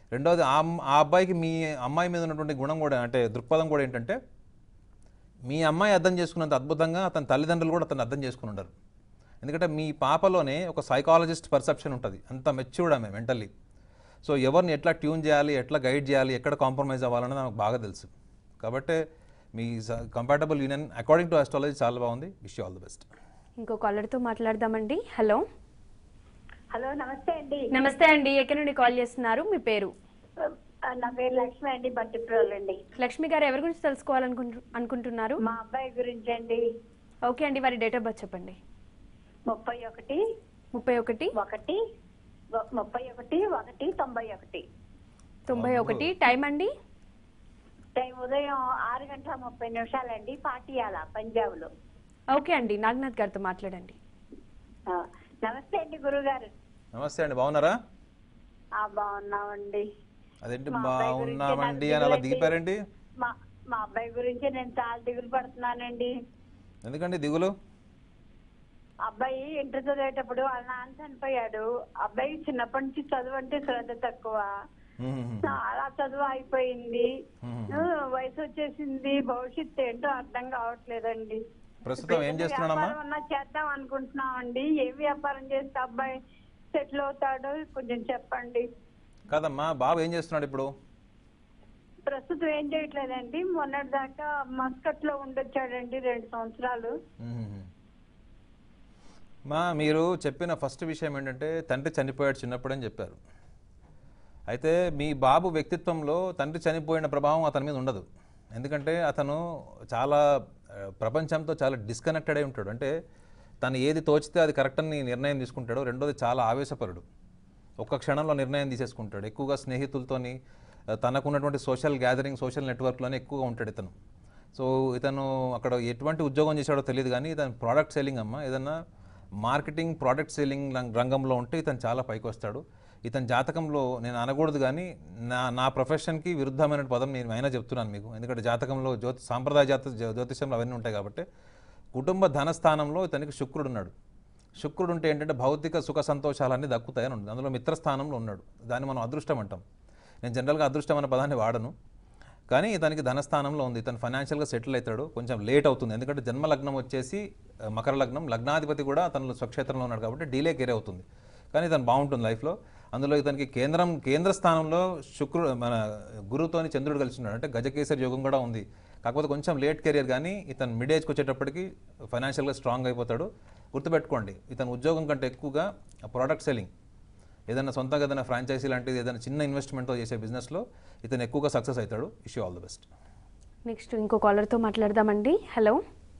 రెండోది ఆ అమ్- ఆ అబ్బాయికి మీ అమ్మాయి మీద ఉన్నటువంటి గుణం కూడా అంటే దృక్పథం కూడా ఏంటంటే మీ అమ్మాయి అర్థం చేసుకున్నంత అద్భుతంగా అతని తల్లిదండ్రులు కూడా అతను అర్థం చేసుకుని ఉండరు ఎందుకంటే మీ పాపలోనే ఒక సైకాలజిస్ట్ పర్సెప్షన్ ఉంటుంది అంత మెచ్యూర్డ్ ఆమె మెంటల్లీ సో ఎవరిని ఎట్లా ట్యూన్ చేయాలి ఎట్లా గైడ్ చేయాలి ఎక్కడ కాంప్రమైజ్ అవ్వాలన్నది నాకు బాగా తెలుసు కాబట్టి మీ compatible union according to astrology చాలా బాగుంది విష్ ఆల్ ది బెస్ట్ ఇంకో కాలర్తో మాట్లాడదామండి హలో హలో నమస్తే అండి నమస్తే అండి ఎక్కడి నుండి కాల్ చేస్తున్నారు మీ పేరు ఆ, నా పేరు లక్ష్మి అండి బట్టిప్రోల్ అండి లక్ష్మి గారు ఎవరి గురించి తెలుసుకోవాలనుకుంటు అనుకుంటున్నారు మా అబ్బాయి గురించి అండి ఓకే అండి వారి డేట్ ఆఫ్ బర్త్ చెప్పండి ముప్పై ఒకటి ముప్పై ఒకటి ఒకటి ఒ- ముప్పై ఒకటి ఒకటి తొంభై ఒకటి తొంభై ఒకటి టైం అండి టైం ఉదయం ఆరు గంటల ముప్పై నిమిషాలండి పాటియాల పంజాబ్ లో ఓకే అండి నాగనాథ్ గారితో మాట్లాడండి నమస్తే అండి గురుగారు నమస్తే అండి బాగున్నారా ఆ బాగున్నామండి అదేంటి మా అబ్బాయి గురించి బాగున్నామండి నాకు అని అలా దిగులండి. దిగిపారండి మా మా అబ్బాయి గురించి నేను చాలా దిగులు పడుతున్నానండి ఎందుకండి దిగులు అబ్బాయి ఇంటర్ చదివేటప్పుడు వాళ్ళ నాన్న చనిపోయాడు అబ్బాయి చిన్నప్పటి నుంచి చదువు అంటే శ్రద్ధ తక్కువ మ్మ్. చాలా చదువు అయిపోయింది మ్మ్. ఆ, వయసు వచ్చేసింది భవిష్యత్తు ఏంటో అర్థం కావట్లేదండి ప్రస్తుతం ఏం ఏదైనా చేస్తున్నాడమ్మా వ్యాపారం అన్నా చేద్దాం అనుకుంటున్నామండి ఏ వ్యాపారం చేస్తే అబ్బాయి సెటిల్ అవుతాడో కొంచెం చెప్పండి కాదమ్మా బాబు ఏం చేస్తున్నాడు ఇప్పుడు ప్రస్తుతం ఏం చేయట్లేదండి మొన్నటి దాకా మస్కట్ లో ఉండొచ్చాడండి రెండు సంవత్సరాలు మ్మ్. మా మీరు చెప్పిన ఫస్ట్ విషయం ఏంటంటే తండ్రి చనిపోయాడు చిన్నప్పుడని చెప్పారు అయితే మీ బాబు వ్యక్తిత్వంలో తండ్రి చనిపోయిన ప్రభావం అతని మీద ఉండదు ఎందుకంటే అతను చాలా ఆ, ప్రపంచంతో చాలా డిస్కనెక్టెడ్ అయి ఉంటాడు అంటే తను ఏది తోచితే అది కరెక్ట్ అని నిర్ణయం తీసుకుంటాడు రెండోది చాలా ఆవేశపరుడు ఒక్క క్షణంలో నిర్ణయం తీసేసుకుంటాడు ఎక్కువగా స్నేహితులతోని ఆ, తనకున్నటువంటి సోషల్ గ్యాదరింగ్ సోషల్ నెట్వర్క్లోనే ఎక్కువగా ఉంటాడు ఇతను సో ఇతను అక్కడ ఎటువంటి ఉద్యోగం చేశాడో తెలియదు కానీ ఇతను ప్రోడక్ట్ సెల్లింగ్ అమ్మ ఏదన్నా మార్కెటింగ్ ప్రోడక్ట్ సెల్లింగ్ రం- రంగంలో ఉంటే ఇతను చాలా పైకి వస్తాడు ఇతని జాతకంలో నేను అనకూడదు కానీ నా నా ప్రొఫెషన్కి విరుద్ధమైన పదం నేను అయినా చెప్తున్నాను మీకు ఎందుకంటే జాతకంలో జ్యోతి సాంప్రదాయ జాత జ్యో- జ్యోతిష్యంలో అవన్నీ ఉంటాయి కాబట్టి కుటుంబ ధనస్థానంలో ఇతనికి శుక్రుడు ఉన్నాడు శుక్రుడు ఉంటే ఏంటంటే భౌతిక సుఖ సంతోషాలన్నీ దక్కుతాయని ఉంటుంది అందులో మిత్రస్థానంలో ఉన్నాడు దాన్ని మనం అదృష్టం అంటాం నేను జనరల్గా అదృష్టం అనే పదాన్ని వాడను కానీ ఇతనికి ధనస్థానంలో ఉంది ఇతను ఫైనాన్షియల్గా సెటిల్ అవుతాడు కొంచెం లేట్ అవుతుంది ఎందుకంటే జన్మ లగ్నం వచ్చేసి ఆ, మకర లగ్నం లగ్నాధిపతి కూడా అతను స్వక్షేత్రంలో ఉన్నాడు కాబట్టి డీలే కేరే అవుతుంది కానీ ఇతను బాగుంటుంది లైఫ్లో అందులో ఇతనికి కేంద్రం కేంద్ర స్థానంలో శుక్రుడు మన గురువుతోని చంద్రుడు కలిసి ఉన్నాడు అంటే గజకేసరి యోగం కూడా ఉంది కాకపోతే కొంచెం లేట్ కెరియర్ కానీ ఇతను మిడ్ ఏజ్కి వచ్చేటప్పటికి ఫైనాన్షియల్గా స్ట్రాంగ్ అయిపోతాడు గుర్తుపెట్టుకోండి ఇతను ఉద్యోగం కంటే ఎక్కువగా ప్రోడక్ట్ సెల్లింగ్ ఏదైనా సొంతంగా ఏదైనా ఫ్రాంచైజీ లాంటిది ఏదైనా చిన్న ఇన్వెస్ట్మెంట్తో చేసే బిజినెస్లో ఇతను ఎక్కువగా సక్సెస్ అవుతాడు wish you all the best next ఇంకో కాలర్తో మాట్లాడదామండి హలో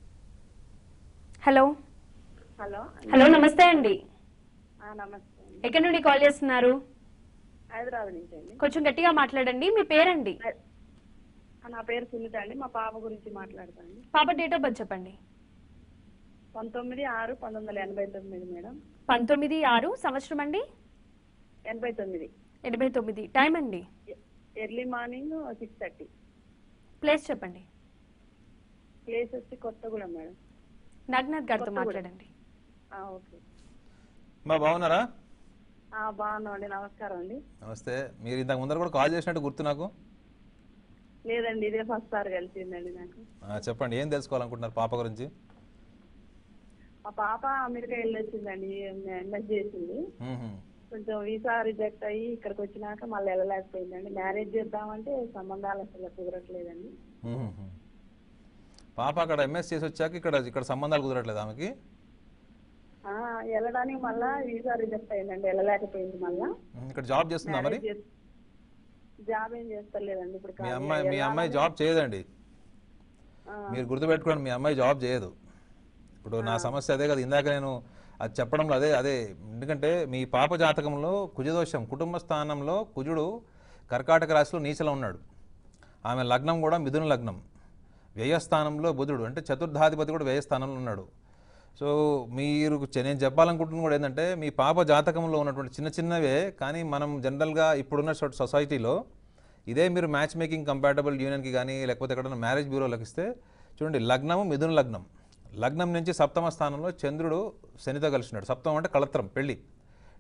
హలో హలో హలో నమస్తే అండి ఆ, నమస్తే అండి ఎక్కడి నుండి కాల్ చేస్తున్నారు హైదరాబాద్ నుంచి అండి కొంచెం గట్టిగా మాట్లాడండి మీ పేరండి ఆ, నా పేరు సునీత అండి మా పాప గురించి మాట్లాడతాను పాప డేట్ ఆఫ్ బర్త్ చెప్పండి పంతొమ్మిది ఆరు పంతొమ్మిది వందల ఎనభై తొమ్మిది మేడం పంతొమ్మిది ఆరు సంవత్సరం అండి ఎనభై తొమ్మిది ఎనభై తొమ్మిది టైం అండి early morning six thirty place చెప్పండి ప్లేస్ వచ్చి కొత్తగూడెం మేడం నాగనాథ్ గారితో కొత్తగూడెం. మాట్లాడండి ఆ, ఓకే మా బాగున్నారా ఆ, బాగున్నామండి నమస్కారం అండి నమస్తే మీరు ఇంతకు ముందర కూడా కాల్ చేసినట్టు గుర్తు నాకు లేదండి ఇదే ఫస్ట్ సార్ కలిసిందండి నాకు ఆ, చెప్పండి ఏం తెలుసుకోవాలనుకుంటున్నారు పాప గురించి మా పాప అమెరికా వెళ్ళొచ్చిందండి ఎంఎస్ చేసింది మ్మ్హ. కొంచెం వీసా రిజెక్ట్ అయ్యి ఇక్కడికి వచ్చినాక మళ్ళీ వెళ్ళలేకపోయిందండి మ్యారేజ్ చేద్దామంటే సంబంధాలు అసలు కుదరట్లేదండి మ్మ్హ. పాప అక్కడ ఎంఎస్ చేసి వచ్చాక ఇక్కడ ఇక్కడ సంబంధాలు కుదరట్లేదు ఆమెకి ఆ, వెళ్ళడానికి మళ్ళా వీసా రిజెక్ట్ అయిందండి వెళ్ళలేకపోయింది మళ్ళా మ్మ్. ఇక్కడ జాబ్ చేస్తుందా మరి మ్యారేజ్ చేస్- జాబ్ ఏం చేస్తలేదండి ఇప్పుడు మీ ఖాళీగా అమ్మాయి మీ అమ్మాయి వెళ్ళాలని- జాబ్ చేయదండి ఆ, మీరు గుర్తుపెట్టుకోండి మీ అమ్మాయి జాబ్ చేయదు ఇప్పుడు నా సమస్య అదే కదా ఇందాక నేను అది చెప్పడంలో అదే అదే ఎందుకంటే మీ పాప జాతకంలో కుజదోషం కుటుంబ స్థానంలో కుజుడు కర్కాటక రాశిలో నీచలో ఉన్నాడు ఆమె లగ్నం కూడా మిథున లగ్నం వ్యయస్థానంలో బుధుడు అంటే చతుర్థాధిపతి కూడా వ్యయస్థానంలో ఉన్నాడు సో మీరు చె- నేను చెప్పాలనుకుంటున్న కూడా ఏంటంటే మీ పాప జాతకంలో ఉన్నటువంటి చిన్న చిన్నవే కానీ మనం జనరల్గా ఇప్పుడున్న సొ- సొసైటీలో ఇదే మీరు మ్యాచ్ మేకింగ్ కంపాటబుల్ యూనియన్కి కానీ లేకపోతే ఎక్కడైనా మ్యారేజ్ బ్యూరోలకు ఇస్తే చూడండి లగ్నము మిథున లగ్నం లగ్నం నుంచి సప్తమ స్థానంలో చంద్రుడు శనితో కలిసినాడు సప్తమం అంటే కళత్రం పెళ్ళి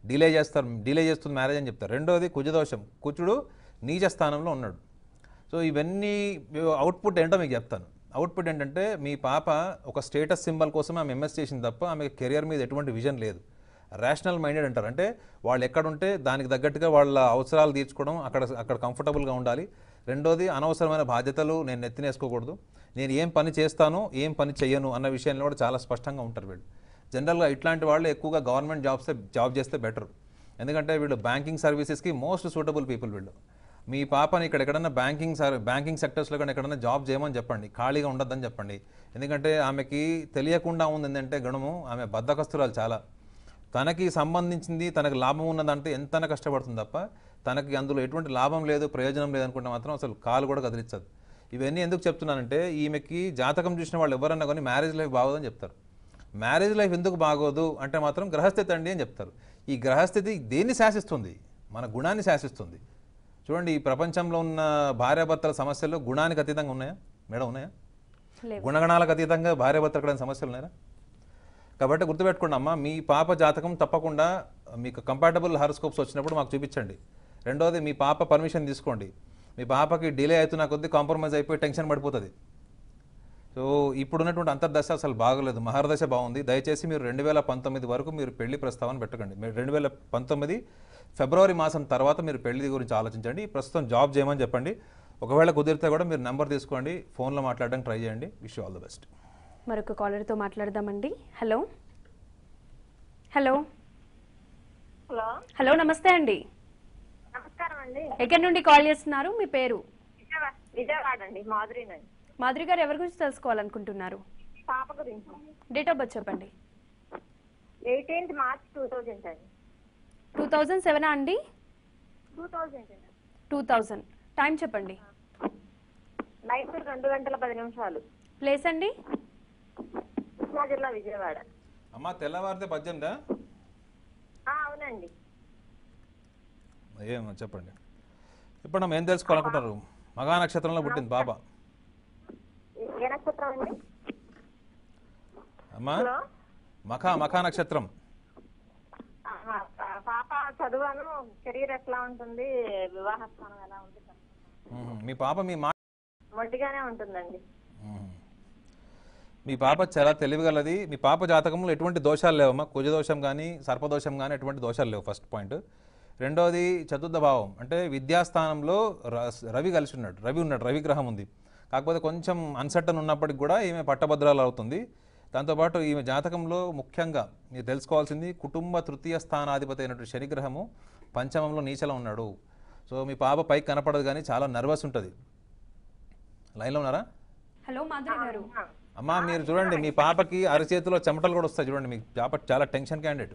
డిలే చేస్తారు డిలే చేస్తుంది మ్యారేజ్ అని చెప్తారు రెండోది కుజదోషం కుజుడు నీచ స్థానంలో ఉన్నాడు సో ఇవన్నీ అవుట్పుట్ ఏంటో మీకు చెప్తాను అవుట్పుట్ ఏంటంటే మీ పాప ఒక స్టేటస్ సింబల్ కోసం ఆమె ఎంఎస్ చేసింది తప్ప ఆమె కెరియర్ మీద ఎటువంటి విజన్ లేదు రేషనల్ మైండెడ్ అంటారు అంటే వాళ్ళు ఎక్కడుంటే దానికి తగ్గట్టుగా వాళ్ళ అవసరాలు తీర్చుకోవడం అక్కడ అక్కడ కంఫర్టబుల్గా ఉండాలి రెండోది అనవసరమైన బాధ్యతలు నేను నెత్తినేసుకోకూడదు నేను ఏం పని చేస్తాను ఏం పని చెయ్యను అన్న విషయంలో కూడా చాలా స్పష్టంగా ఉంటారు వీళ్ళు జనరల్గా ఇట్లాంటి వాళ్ళు ఎక్కువగా గవర్నమెంట్ జాబ్స్ జాబ్ చేస్తే బెటర్ ఎందుకంటే వీళ్ళు బ్యాంకింగ్ సర్వీసెస్కి మోస్ట్ సూటబుల్ పీపుల్ వీళ్ళు మీ పాపని ఇక్కడ ఎక్కడన్నా బ్యాంకింగ్ సర్ బ్యాంకింగ్ సెక్టర్స్లో కానీ ఎక్కడన్నా జాబ్ చేయమని చెప్పండి ఖాళీగా ఉండొద్దని చెప్పండి ఎందుకంటే ఆమెకి తెలియకుండా ఉంది ఏంటంటే గుణము ఆమె బద్ధకస్తురాలు చాలా తనకి సంబంధించింది తనకు లాభం ఉన్నదంటే ఎంత కష్టపడుతుంది తప్ప తనకి అందులో ఎటువంటి లాభం లేదు ప్రయోజనం లేదనుకుంటే మాత్రం అసలు కాలు కూడా కదిలించదు ఇవన్నీ ఎందుకు చెప్తున్నానంటే ఈమెకి జాతకం చూసిన వాళ్ళు ఎవరన్నా కానీ మ్యారేజ్ లైఫ్ బాగోదని చెప్తారు మ్యారేజ్ లైఫ్ ఎందుకు బాగోదు అంటే మాత్రం గ్రహస్థితి అండి అని చెప్తారు ఈ గ్రహస్థితి దేన్ని శాసిస్తుంది మన గుణాన్ని శాసిస్తుంది చూడండి ఈ ప్రపంచంలో ఉన్న భార్యాభర్తల సమస్యలు గుణానికి అతీతంగా ఉన్నాయా మేడం ఉన్నాయా లేవు గుణగణాలకు అతీతంగా భార్యాభర్తలు ఎక్కడైనా సమస్యలు ఉన్నాయా కాబట్టి గుర్తుపెట్టుకోండి అమ్మా మీ పాప జాతకం తప్పకుండా మీకు కంపాటబుల్ హారోస్కోప్స్ వచ్చినప్పుడు మాకు చూపించండి రెండోది మీ పాప పర్మిషన్ తీసుకోండి మీ పాపకి డిలే అవుతున్న కొద్దీ కాంప్రమైజ్ అయిపోయి టెన్షన్ పడిపోతుంది సో ఇప్పుడున్నటువంటి అంతర్దశ అసలు బాగలేదు మహర్దశ బాగుంది దయచేసి మీరు రెండు వేల పంతొమ్మిది వరకు మీరు పెళ్లి ప్రస్తావన పెట్టకండి మీరు రెండు వేల పంతొమ్మిది ఫిబ్రవరి మాసం తర్వాత మీరు పెళ్లి గురించి ఆలోచించండి ప్రస్తుతం జాబ్ చేయమని చెప్పండి ఒకవేళ కుదిరితే కూడా మీరు నెంబర్ తీసుకోండి ఫోన్లో మాట్లాడడానికి ట్రై చేయండి విష్ ఆల్ ద బెస్ట్ మరొక కాలర్తో మాట్లాడదామండి హలో హలో హలో హలో నమస్తే అండి నమస్కారం అండి ఎక్కడి నుండి కాల్ చేస్తున్నారు మీ పేరు విజయవాడ విజయవాడ అండి మాధురినండి మాధురి గారు ఎవరి గురించి తెలుసుకోవాలనుకుంటున్నారు పాప గురించి డేట్ ఆఫ్ బర్త్ చెప్పండి ఎయిటీన్త్ మార్చ్ టూ థౌజండ్ అండి టూ థౌజండ్ సెవెనా అండి టూ థౌజండ్ అండి టూ థౌజండ్ టైం చెప్పండి నైట్ రెండు గంటల పది నిమిషాలు ప్లేస్ అండి కృష్ణా జిల్లా విజయవాడ అమ్మ తెల్లవారితే పద్దెనిమిదా ఆ, అవునండి ఏం చెప్పండి ఇప్పుడు మనం ఏం తెలుసుకోవాలనుకుంటారు మగా నక్షత్రంలో పుట్టింది బాబా ఏ- ఏ నక్షత్రం అండి అమ్మా హలో మఖా మఖా నక్షత్రం ఆ, ఆ, పాప చదువును కెరీర్ ఎట్లా ఉంటుంది వివాహ స్థానం ఎలా ఉంది మ్మ్. మీ పాప మీ మా మొట్టిగానే ఉంటుందండి మ్మ్. మీ పాప చాలా తెలివిగలది మీ పాప జాతకంలో ఎటువంటి దోషాలు లేవమ్మా కుజదోషం కానీ సర్పదోషం కానీ ఎటువంటి దోషాలు లేవు ఫస్ట్ పాయింట్ రెండోది చతుర్థ భావం అంటే విద్యాస్థానంలో ర- రవి కలిసి ఉన్నాడు రవి ఉన్నాడు రవి గ్రహం ఉంది కాకపోతే కొంచెం అన్సర్టన్ ఉన్నప్పటికి కూడా ఈమె పట్టభద్రాలు అవుతుంది దాంతోపాటు ఈమె జాతకంలో ముఖ్యంగా మీరు తెలుసుకోవాల్సింది కుటుంబ తృతీయ స్థానాధిపతి అయినటువంటి శనిగ్రహము పంచమంలో నీచలో ఉన్నాడు సో మీ పాప పైకి కనపడదు కానీ చాలా నర్వస్ ఉంటుంది లైన్లో ఉన్నారా హలో మాధురి గారు అమ్మా మీరు చూడండి మీ పాపకి అరచేతిలో చెమటలు కూడా వస్తాయి చూడండి మీ పాప చాలా టెన్షన్ క్యాండిడేట్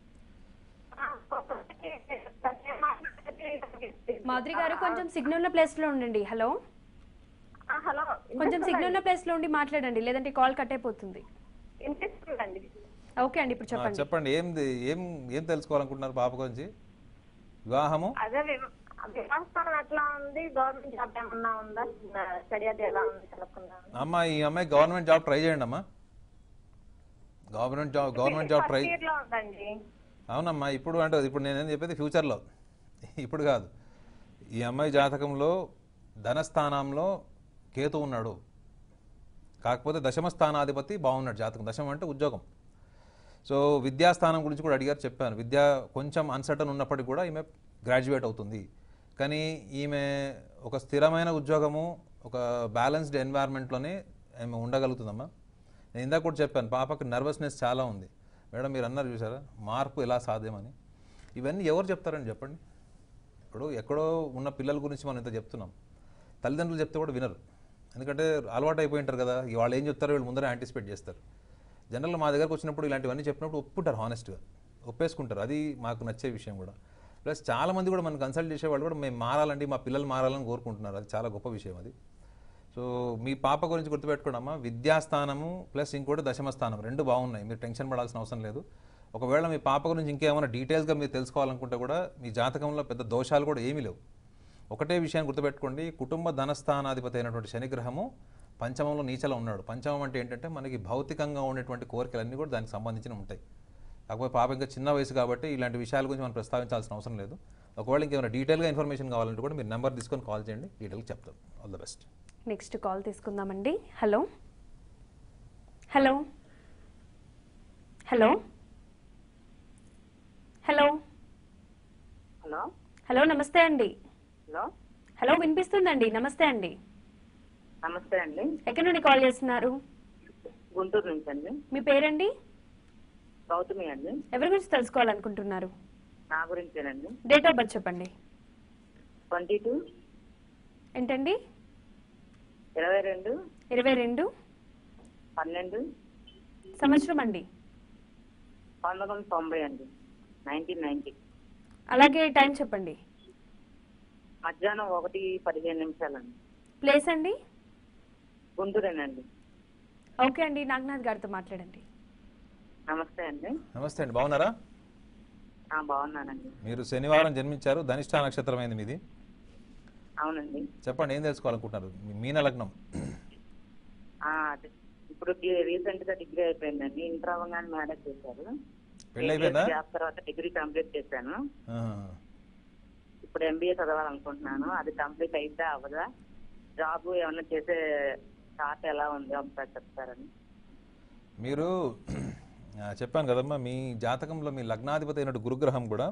మాధురి గారు కొంచెం సిగ్నల్ ఉన్న ప్లేస్ లో ఉండండి హలో ఆ, హలో కొంచెం సిగ్నల్ ఉన్న ప్లేస్ లో ఉండి మాట్లాడండి లేదంటే కాల్ కట్ అయిపోతుంది వినిపిస్తుందండి ఓకే అండి ఇప్పుడు చెప్పండి చెప్పండి ఏం ఏం ఏం తెలుసుకోవాలనుకుంటున్నారు పాప గురించి వివాహము అదే వివ- వివాహ స్థానం ఎట్లా ఉంది గవర్నమెంట్ జాబ్ ఏమన్నా ఉందా స్టడీ అది ఎలా ఉంది కనుక్కుందాం అమ్మ ఈ అమ్మాయి గవర్నమెంట్ జాబ్ ట్రై చేయండి అమ్మా government job government job try first year లో ఉందండి అవునమ్మా ఇప్పుడు అంటే ఇప్పుడు నేనేం చెప్పేది ఫ్యూచర్లో ఇప్పుడు కాదు ఈ అమ్మాయి జాతకంలో ధనస్థానంలో కేతు ఉన్నాడు కాకపోతే దశమ స్థానాధిపతి బాగున్నాడు జాతకం దశమం అంటే ఉద్యోగం సో విద్యాస్థానం గురించి కూడా అడిగారు చెప్పాను విద్య కొంచెం అన్సర్టన్ ఉన్నప్పటికీ కూడా ఈమె గ్రాడ్యుయేట్ అవుతుంది కానీ ఈమె ఒక స్థిరమైన ఉద్యోగము ఒక బ్యాలెన్స్డ్ ఎన్వైర్న్మెంట్లోనే ఆమె ఉండగలుగుతుందమ్మా నేను ఇందాక కూడా చెప్పాను పాపకి నర్వస్నెస్ చాలా ఉంది మేడం మీరు అన్నారు చూసారా మార్పు ఎలా సాధ్యమని ఇవన్నీ ఎవరు చెప్తారని చెప్పండి ఇప్పుడు ఎక్కడో ఉన్న పిల్లల గురించి మనం ఇంత చెప్తున్నాం తల్లిదండ్రులు చెప్తే కూడా వినరు ఎందుకంటే అలవాటు అయిపోయి ఉంటారు కదా ఇక వాళ్ళు ఏం చెప్తారో వీళ్ళు ముందరే యాంటిసిపేట్ చేస్తారు జనరల్గా మా దగ్గరకు వచ్చినప్పుడు ఇలాంటివన్నీ చెప్పినప్పుడు ఒప్పుకుంటారు హానెస్ట్గా ఒప్పేసుకుంటారు అది మాకు నచ్చే విషయం కూడా ప్లస్ చాలామంది కూడా మనం కన్సల్ట్ చేసేవాళ్ళు కూడా మేము మారాలండి మా పిల్లలు మారాలని కోరుకుంటున్నారు అది చాలా గొప్ప విషయం అది సో మీ పాప గురించి గుర్తుపెట్టుకోండమ్మా విద్యాస్థానము ప్లస్ ఇంకోటి దశమ స్థానం రెండు బాగున్నాయి మీరు టెన్షన్ పడాల్సిన అవసరం లేదు ఒకవేళ మీ పాప గురించి ఇంకేమైనా డీటెయిల్స్గా మీరు తెలుసుకోవాలనుకుంటే కూడా మీ జాతకంలో పెద్ద దోషాలు కూడా ఏమీ లేవు ఒకటే విషయాన్ని గుర్తుపెట్టుకోండి కుటుంబ ధనస్థానాధిపతి అయినటువంటి శనిగ్రహము పంచమంలో నీచలో ఉన్నాడు పంచమం అంటే ఏంటంటే మనకి భౌతికంగా ఉండేటువంటి కోరికలన్నీ కూడా దానికి సంబంధించిన ఉంటాయి కాకపోతే పాప ఇంకా చిన్న వయసు కాబట్టి ఇలాంటి విషయాల గురించి మనం ప్రస్తావించాల్సిన అవసరం లేదు ఒకవేళ ఇంకేమైనా డీటెయిల్గా ఇన్ఫర్మేషన్ కావాలంటే కూడా మీరు నెంబర్ తీసుకొని కాల్ చేయండి డీటెయిల్గా చెప్తాం all the best next call తీసుకుందామండి hello hello hello hello hello hello నమస్తే అండి హలో హలో వినిపిస్తుందండి నమస్తే అండి నమస్తే అండి ఎక్కడి నుండి కాల్ చేస్తున్నారు గుంటూరు నుంచి అండి మీ పేరండి గౌతమి అండి ఎవరి గురించి తెలుసుకోవాలనుకుంటున్నారు నా గురించేనండి డేట్ ఆఫ్ బర్త్ చెప్పండి ట్వంటీ టూ ఏంటండి ఇరవై రెండు ఇరవై రెండు పన్నెండు సంవత్సరం అండి పంతొమ్మిది వందల తొంభై అండి నైన్టీన్ నైన్టీ అలాగే టైం చెప్పండి మధ్యాహ్నం ఒకటి పదిహేను నిమిషాలండి ప్లేస్ అండి గుంటూరేనండి ఓకే అండి నాగనాథ్ గారితో మాట్లాడండి నమస్తే అండి నమస్తే అండి బాగున్నారా ఆ, బాగున్నానండి మీరు శనివారం జన్మించారు ధనిష్ట నక్షత్రమైంది మీది అవునండి చెప్పండి ఏం తెలుసుకోవాలనుకుంటున్నారు మీ మీన లగ్నం ఆ, అదే. ఇప్పుడు రీసెంట్ గా డిగ్రీ అయిపోయిందండి ఇంటర్ అవ్వగానే మ్యారేజ్ చేశారు పెళ్ళి అయిపోయిందా జాబ్ తర్వాత డిగ్రీ కంప్లీట్ చేశాను ఆహా. ఇప్పుడు ఎంబీఏ చదవాలనుకుంటున్నాను అది కంప్లీట్ అయితే అవ్వదా జాబ్ ఏమన్నా చేసే స్టార్ట్ ఎలా ఉంది ఒకసారి చెప్తారని మీరు ఆ, చెప్పాను కదమ్మా మీ జాతకంలో మీ లగ్నాధిపతి అయినట్టు గురుగ్రహం కూడా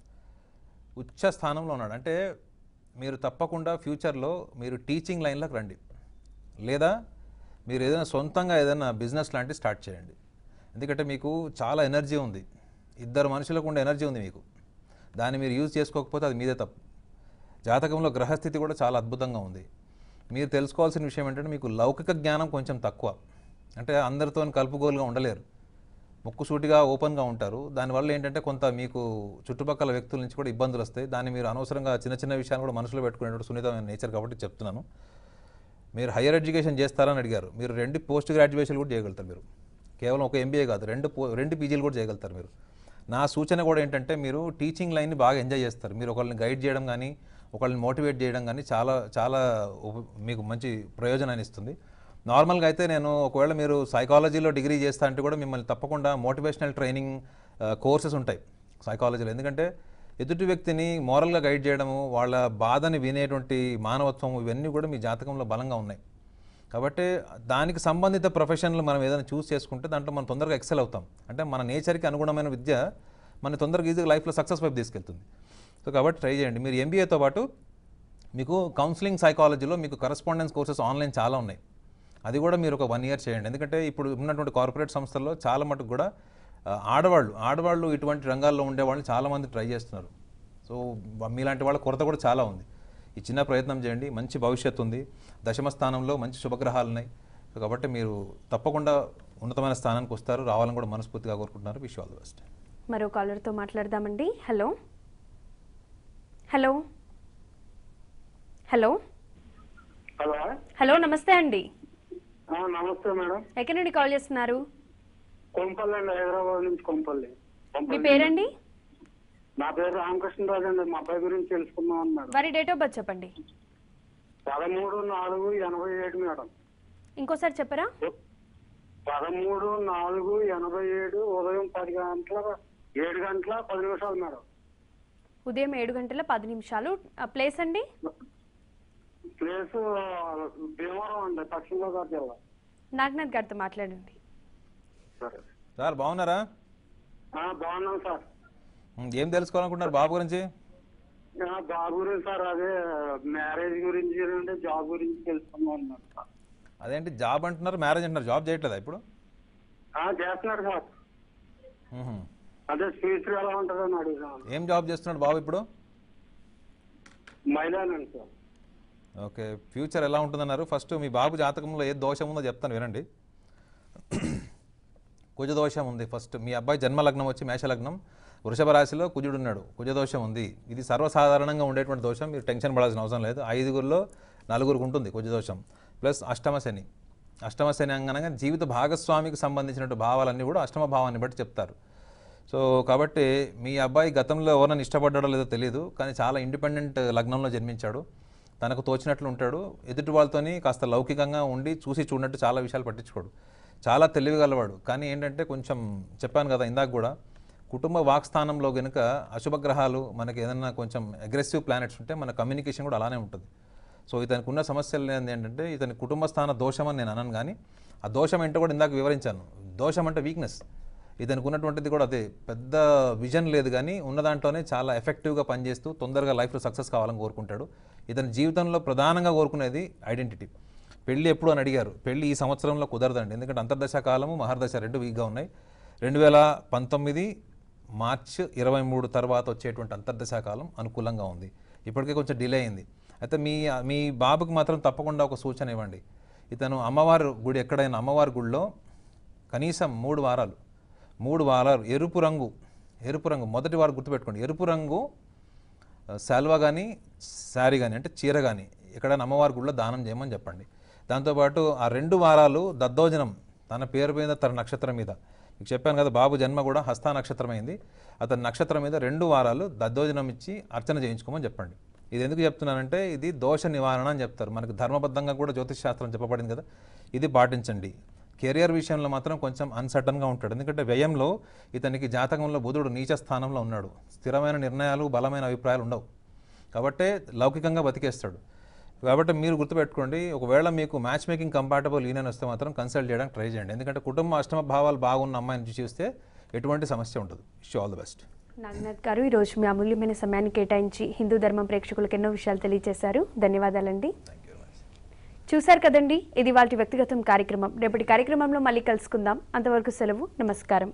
ఉచ్చ స్థానంలో ఉన్నాడు అంటే మీరు తప్పకుండా ఫ్యూచర్లో మీరు టీచింగ్ లైన్లోకి రండి లేదా మీరు ఏదైనా సొంతంగా ఏదైనా బిజినెస్ లాంటివి స్టార్ట్ చేయండి ఎందుకంటే మీకు చాలా ఎనర్జీ ఉంది ఇద్దరు మనుషులకు ఉండే ఎనర్జీ ఉంది మీకు దాన్ని మీరు యూజ్ చేసుకోకపోతే అది మీదే తప్పు జాతకంలో గ్రహస్థితి కూడా చాలా అద్భుతంగా ఉంది మీరు తెలుసుకోవాల్సిన విషయం ఏంటంటే మీకు లౌకిక జ్ఞానం కొంచెం తక్కువ అంటే అందరితో కలుపుగోలుగా ఉండలేరు ముక్కుసూటిగా ఓపెన్గా ఉంటారు దానివల్ల ఏంటంటే కొంత మీకు చుట్టుపక్కల వ్యక్తుల నుంచి కూడా ఇబ్బందులు వస్తాయి దాన్ని మీరు అనవసరంగా చిన్న చిన్న విషయాన్ని కూడా మనసులో పెట్టుకునేటువంటి సున్నితమైన నేచర్ కాబట్టి చెప్తున్నాను మీరు హయ్యర్ ఎడ్యుకేషన్ చేస్తారని అడిగారు మీరు రెండు పోస్ట్ గ్రాడ్యుయేషన్ కూడా చేయగలుగుతారు మీరు కేవలం ఒక ఎంబీఏ కాదు రెండు పో రెండు పీజీలు కూడా చేయగలుగుతారు మీరు నా సూచన కూడా ఏంటంటే మీరు టీచింగ్ లైన్ని బాగా ఎంజాయ్ చేస్తారు మీరు ఒకళ్ళని గైడ్ చేయడం కానీ ఒకళ్ళని మోటివేట్ చేయడం కానీ చాలా చాలా ఉప- మీకు మంచి ప్రయోజనాన్ని ఇస్తుంది నార్మల్గా అయితే నేను ఒకవేళ మీరు సైకాలజీలో డిగ్రీ చేస్తా అంటే కూడా మిమ్మల్ని తప్పకుండా మోటివేషనల్ ట్రైనింగ్ కోర్సెస్ ఉంటాయి సైకాలజీలో ఎందుకంటే ఎదుటి వ్యక్తిని మోరల్గా గైడ్ చేయడము వాళ్ళ బాధని వినేటువంటి మానవత్వం ఇవన్నీ కూడా మీ జాతకంలో బలంగా ఉన్నాయి కాబట్టి దానికి సంబంధిత ప్రొఫెషన్లు మనం ఏదైనా చూస్ చేసుకుంటే దాంట్లో మనం తొందరగా ఎక్సెల్ అవుతాం అంటే మన నేచర్కి అనుగుణమైన విద్య మన తొందరగా ఈజీగా లైఫ్లో సక్సెస్ వైపు తీసుకెళ్తుంది సో కాబట్టి ట్రై చేయండి మీరు ఎంబీఏతో పాటు మీకు కౌన్సిలింగ్ సైకాలజీలో మీకు కరస్పాండెన్స్ కోర్సెస్ ఆన్లైన్ చాలా ఉన్నాయి అది కూడా మీరు ఒక వన్ ఇయర్ చేయండి ఎందుకంటే ఇప్పుడు ఉన్నటువంటి కార్పొరేట్ సంస్థల్లో చాలా మటుకు కూడా ఆ, ఆడవాళ్ళు ఆడవాళ్ళు ఇటువంటి రంగాల్లో ఉండేవాళ్ళు చాలామంది ట్రై చేస్తున్నారు సో వ- మీలాంటి వాళ్ళ కొరత కూడా చాలా ఉంది ఈ చిన్న ప్రయత్నం చేయండి మంచి భవిష్యత్తు ఉంది దశమ స్థానంలో మంచి శుభగ్రహాలు ఉన్నాయి సో కాబట్టి మీరు తప్పకుండా ఉన్నతమైన స్థానానికి వస్తారు రావాలని కూడా మనస్ఫూర్తిగా కోరుకుంటున్నారు విష్ ఆల్ ది బెస్ట్ మరో కాలర్తో మాట్లాడదామండి hello hello hello hello hello నమస్తే అండి ఆ, నమస్తే మేడం ఎక్కడి నుండి కాల్ చేస్తున్నారు కొంపల్లి అండి హైదరాబాద్ నుంచి కొంపల్లి మీ కొంపల్లి. పేరండి నా పేరు రామకృష్ణరాజు అండి మా అబ్బాయి గురించి తెలుసుకుందాం అన్నాడు వారి డేట్ ఆఫ్ బర్త్ చెప్పండి పదమూడు నాలుగు ఎనభై ఏడు మేడం ఇంకోసారి చెప్పరా పదమూడు నాలుగు ఎనభై ఏడు ఉదయం పది గంటల ఏడు గంటల పది నిమిషాలు మేడం ఉదయం ఏడు గంటల పది నిమిషాలు ఆ, ప్లేస్ అండి ప్లేస్ భీమవరం అండి పశ్చిమ గోదావరి జిల్లా నాగనాథ్ గారితో మాట్లాడండి సరే సార్ బాగున్నారా ఆ, బాగున్నాం సార్ ఉమ్, ఏం తెలుసుకోవాలనుకుంటున్నారు బాబు గురించి ఆ, బాబు గురించి సార్ అదే మ్యారేజ్ గురించి అంటే జాబ్ గురించి తెలుసుకుందాం అన్నాడు సార్ అదేంటి జాబ్ అంటున్నారు మ్యారేజ్ అంటున్నారు జాబ్ చేయట్లేదా ఇప్పుడు ఆ, చేస్తున్నాడు సార్ మ్హూ. అదే ఫ్యూచర్ ఎలా ఉంటుందని అడుగుతాను ఏం జాబ్ చేస్తున్నాడు బాబు ఇప్పుడు మైదానండి సార్ ఓకే ఫ్యూచర్ ఎలా ఉంటుందన్నారు ఫస్ట్ మీ బాబు జాతకంలో ఏ దోషం ఉందో చెప్తాను వినండి కుజ దోషం ఉంది ఫస్ట్ మీ అబ్బాయి జన్మ లగ్నం వచ్చి మేషలగ్నం వృషభ రాశిలో కుజుడు ఉన్నాడు కుజ దోషం ఉంది ఇది సర్వసాధారణంగా ఉండేటువంటి దోషం మీరు టెన్షన్ పడాల్సిన అవసరం లేదు ఐదుగురిలో నలుగురికి ఉంటుంది కుజ దోషం ప్లస్ అష్టమ శని అష్టమ శని అనగా జీవిత భాగస్వామికి సంబంధించినటువంటి భావాలన్నీ కూడా అష్టమ భావాన్ని బట్టి చెప్తారు సో కాబట్టి మీ అబ్బాయి గతంలో ఎవరైనా ఇష్టపడ్డాడో లేదో తెలియదు కానీ చాలా ఇండిపెండెంట్ లగ్నంలో జన్మించాడు తనకు తోచినట్లు ఉంటాడు ఎదుటి వాళ్ళతోని కాస్త లౌకికంగా ఉండి చూసి చూడనట్టు చాలా విషయాలు పట్టించుకోడు చాలా తెలివిగలవాడు కానీ ఏంటంటే కొంచెం చెప్పాను కదా ఇందాక కూడా కుటుంబ వాక్స్థానంలో కనుక అశుభగ్రహాలు మనకి ఏదైనా కొంచెం అగ్రెసివ్ ప్లానెట్స్ ఉంటే మన కమ్యూనికేషన్ కూడా అలానే ఉంటుంది సో ఇతనికి ఉన్న సమస్యలు ఏంది ఏంటంటే ఇతని కుటుంబ స్థాన దోషం అని నేను అనను కానీ ఆ దోషం ఏంటో కూడా ఇందాక వివరించాను దోషం అంటే వీక్నెస్ ఇతనికి ఉన్నటువంటిది కూడా అదే పెద్ద విజన్ లేదు కానీ ఉన్న దాంట్లోనే చాలా ఎఫెక్టివ్గా పనిచేస్తూ తొందరగా లైఫ్లో సక్సెస్ కావాలని కోరుకుంటాడు ఇతని జీవితంలో ప్రధానంగా కోరుకునేది ఐడెంటిటీ పెళ్ళి ఎప్పుడు అని అడిగారు పెళ్ళి ఈ సంవత్సరంలో కుదరదండి ఎందుకంటే అంతర్దశ కాలము మహర్దశ రెండు వీక్గా ఉన్నాయి రెండు వేల పంతొమ్మిది మార్చ్ ఇరవై మూడు తర్వాత వచ్చేటువంటి అంతర్దశ కాలం అనుకూలంగా ఉంది ఇప్పటికే కొంచెం డిలే అయింది అయితే మీ మీ బాబుకి మాత్రం తప్పకుండా ఒక సూచన ఇవ్వండి ఇతను అమ్మవారి గుడి ఎక్కడైనా అమ్మవారి గుడిలో కనీసం మూడు వారాలు మూడు వారాలు ఎరుపు రంగు ఎరుపు రంగు మొదటి వారు గుర్తుపెట్టుకోండి ఎరుపు రంగు శాల్వా కానీ శారీ కానీ అంటే చీర కానీ ఎక్కడైనా అమ్మవారి గుడిలో దానం చేయమని చెప్పండి దాంతోపాటు ఆ రెండు వారాలు దద్దోజనం తన పేరు మీద తన నక్షత్రం మీద మీకు చెప్పాను కదా బాబు జన్మ కూడా హస్త నక్షత్రం అయింది అతని నక్షత్రం మీద రెండు వారాలు దద్దోజనం ఇచ్చి అర్చన చేయించుకోమని చెప్పండి ఇది ఎందుకు చెప్తున్నానంటే ఇది దోష నివారణ అని చెప్తారు మనకు ధర్మబద్ధంగా కూడా జ్యోతిష్ శాస్త్రం చెప్పబడింది కదా ఇది పాటించండి కెరియర్ విషయంలో మాత్రం కొంచెం అన్సర్టన్గా ఉంటాడు ఎందుకంటే వ్యయంలో ఇతనికి జాతకంలో బుధుడు నీచ స్థానంలో ఉన్నాడు స్థిరమైన నిర్ణయాలు బలమైన అభిప్రాయాలు ఉండవు కాబట్టే లౌకికంగా బతికేస్తాడు కాబట్టి మీరు గుర్తుపెట్టుకోండి ఒకవేళ మీకు మ్యాచ్ మేకింగ్ కంపాటబుల్ యూనియన్ వస్తే మాత్రం కన్సల్ట్ చేయడానికి ట్రై చేయండి ఎందుకంటే కుటుంబ అష్టమ భావాలు బాగున్న అమ్మాయిని చూస్తే ఎటువంటి సమస్య ఉండదు wish all the best Naganath గారు ఈరోజు మీ అమూల్యమైన సమయాన్ని కేటాయించి హిందూ ధర్మం ప్రేక్షకులకు ఎన్నో విషయాలు తెలియజేశారు ధన్యవాదాలండి చూశారు కదండి ఇది వాళ్ళ వ్యక్తిగతం కార్యక్రమం రేపటి కార్యక్రమంలో మళ్ళీ కలుసుకుందాం అంతవరకు సెలవు నమస్కారం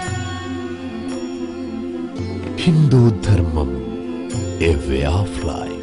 హిందూ ధర్మం ఏ వే ఆఫ్ లైఫ్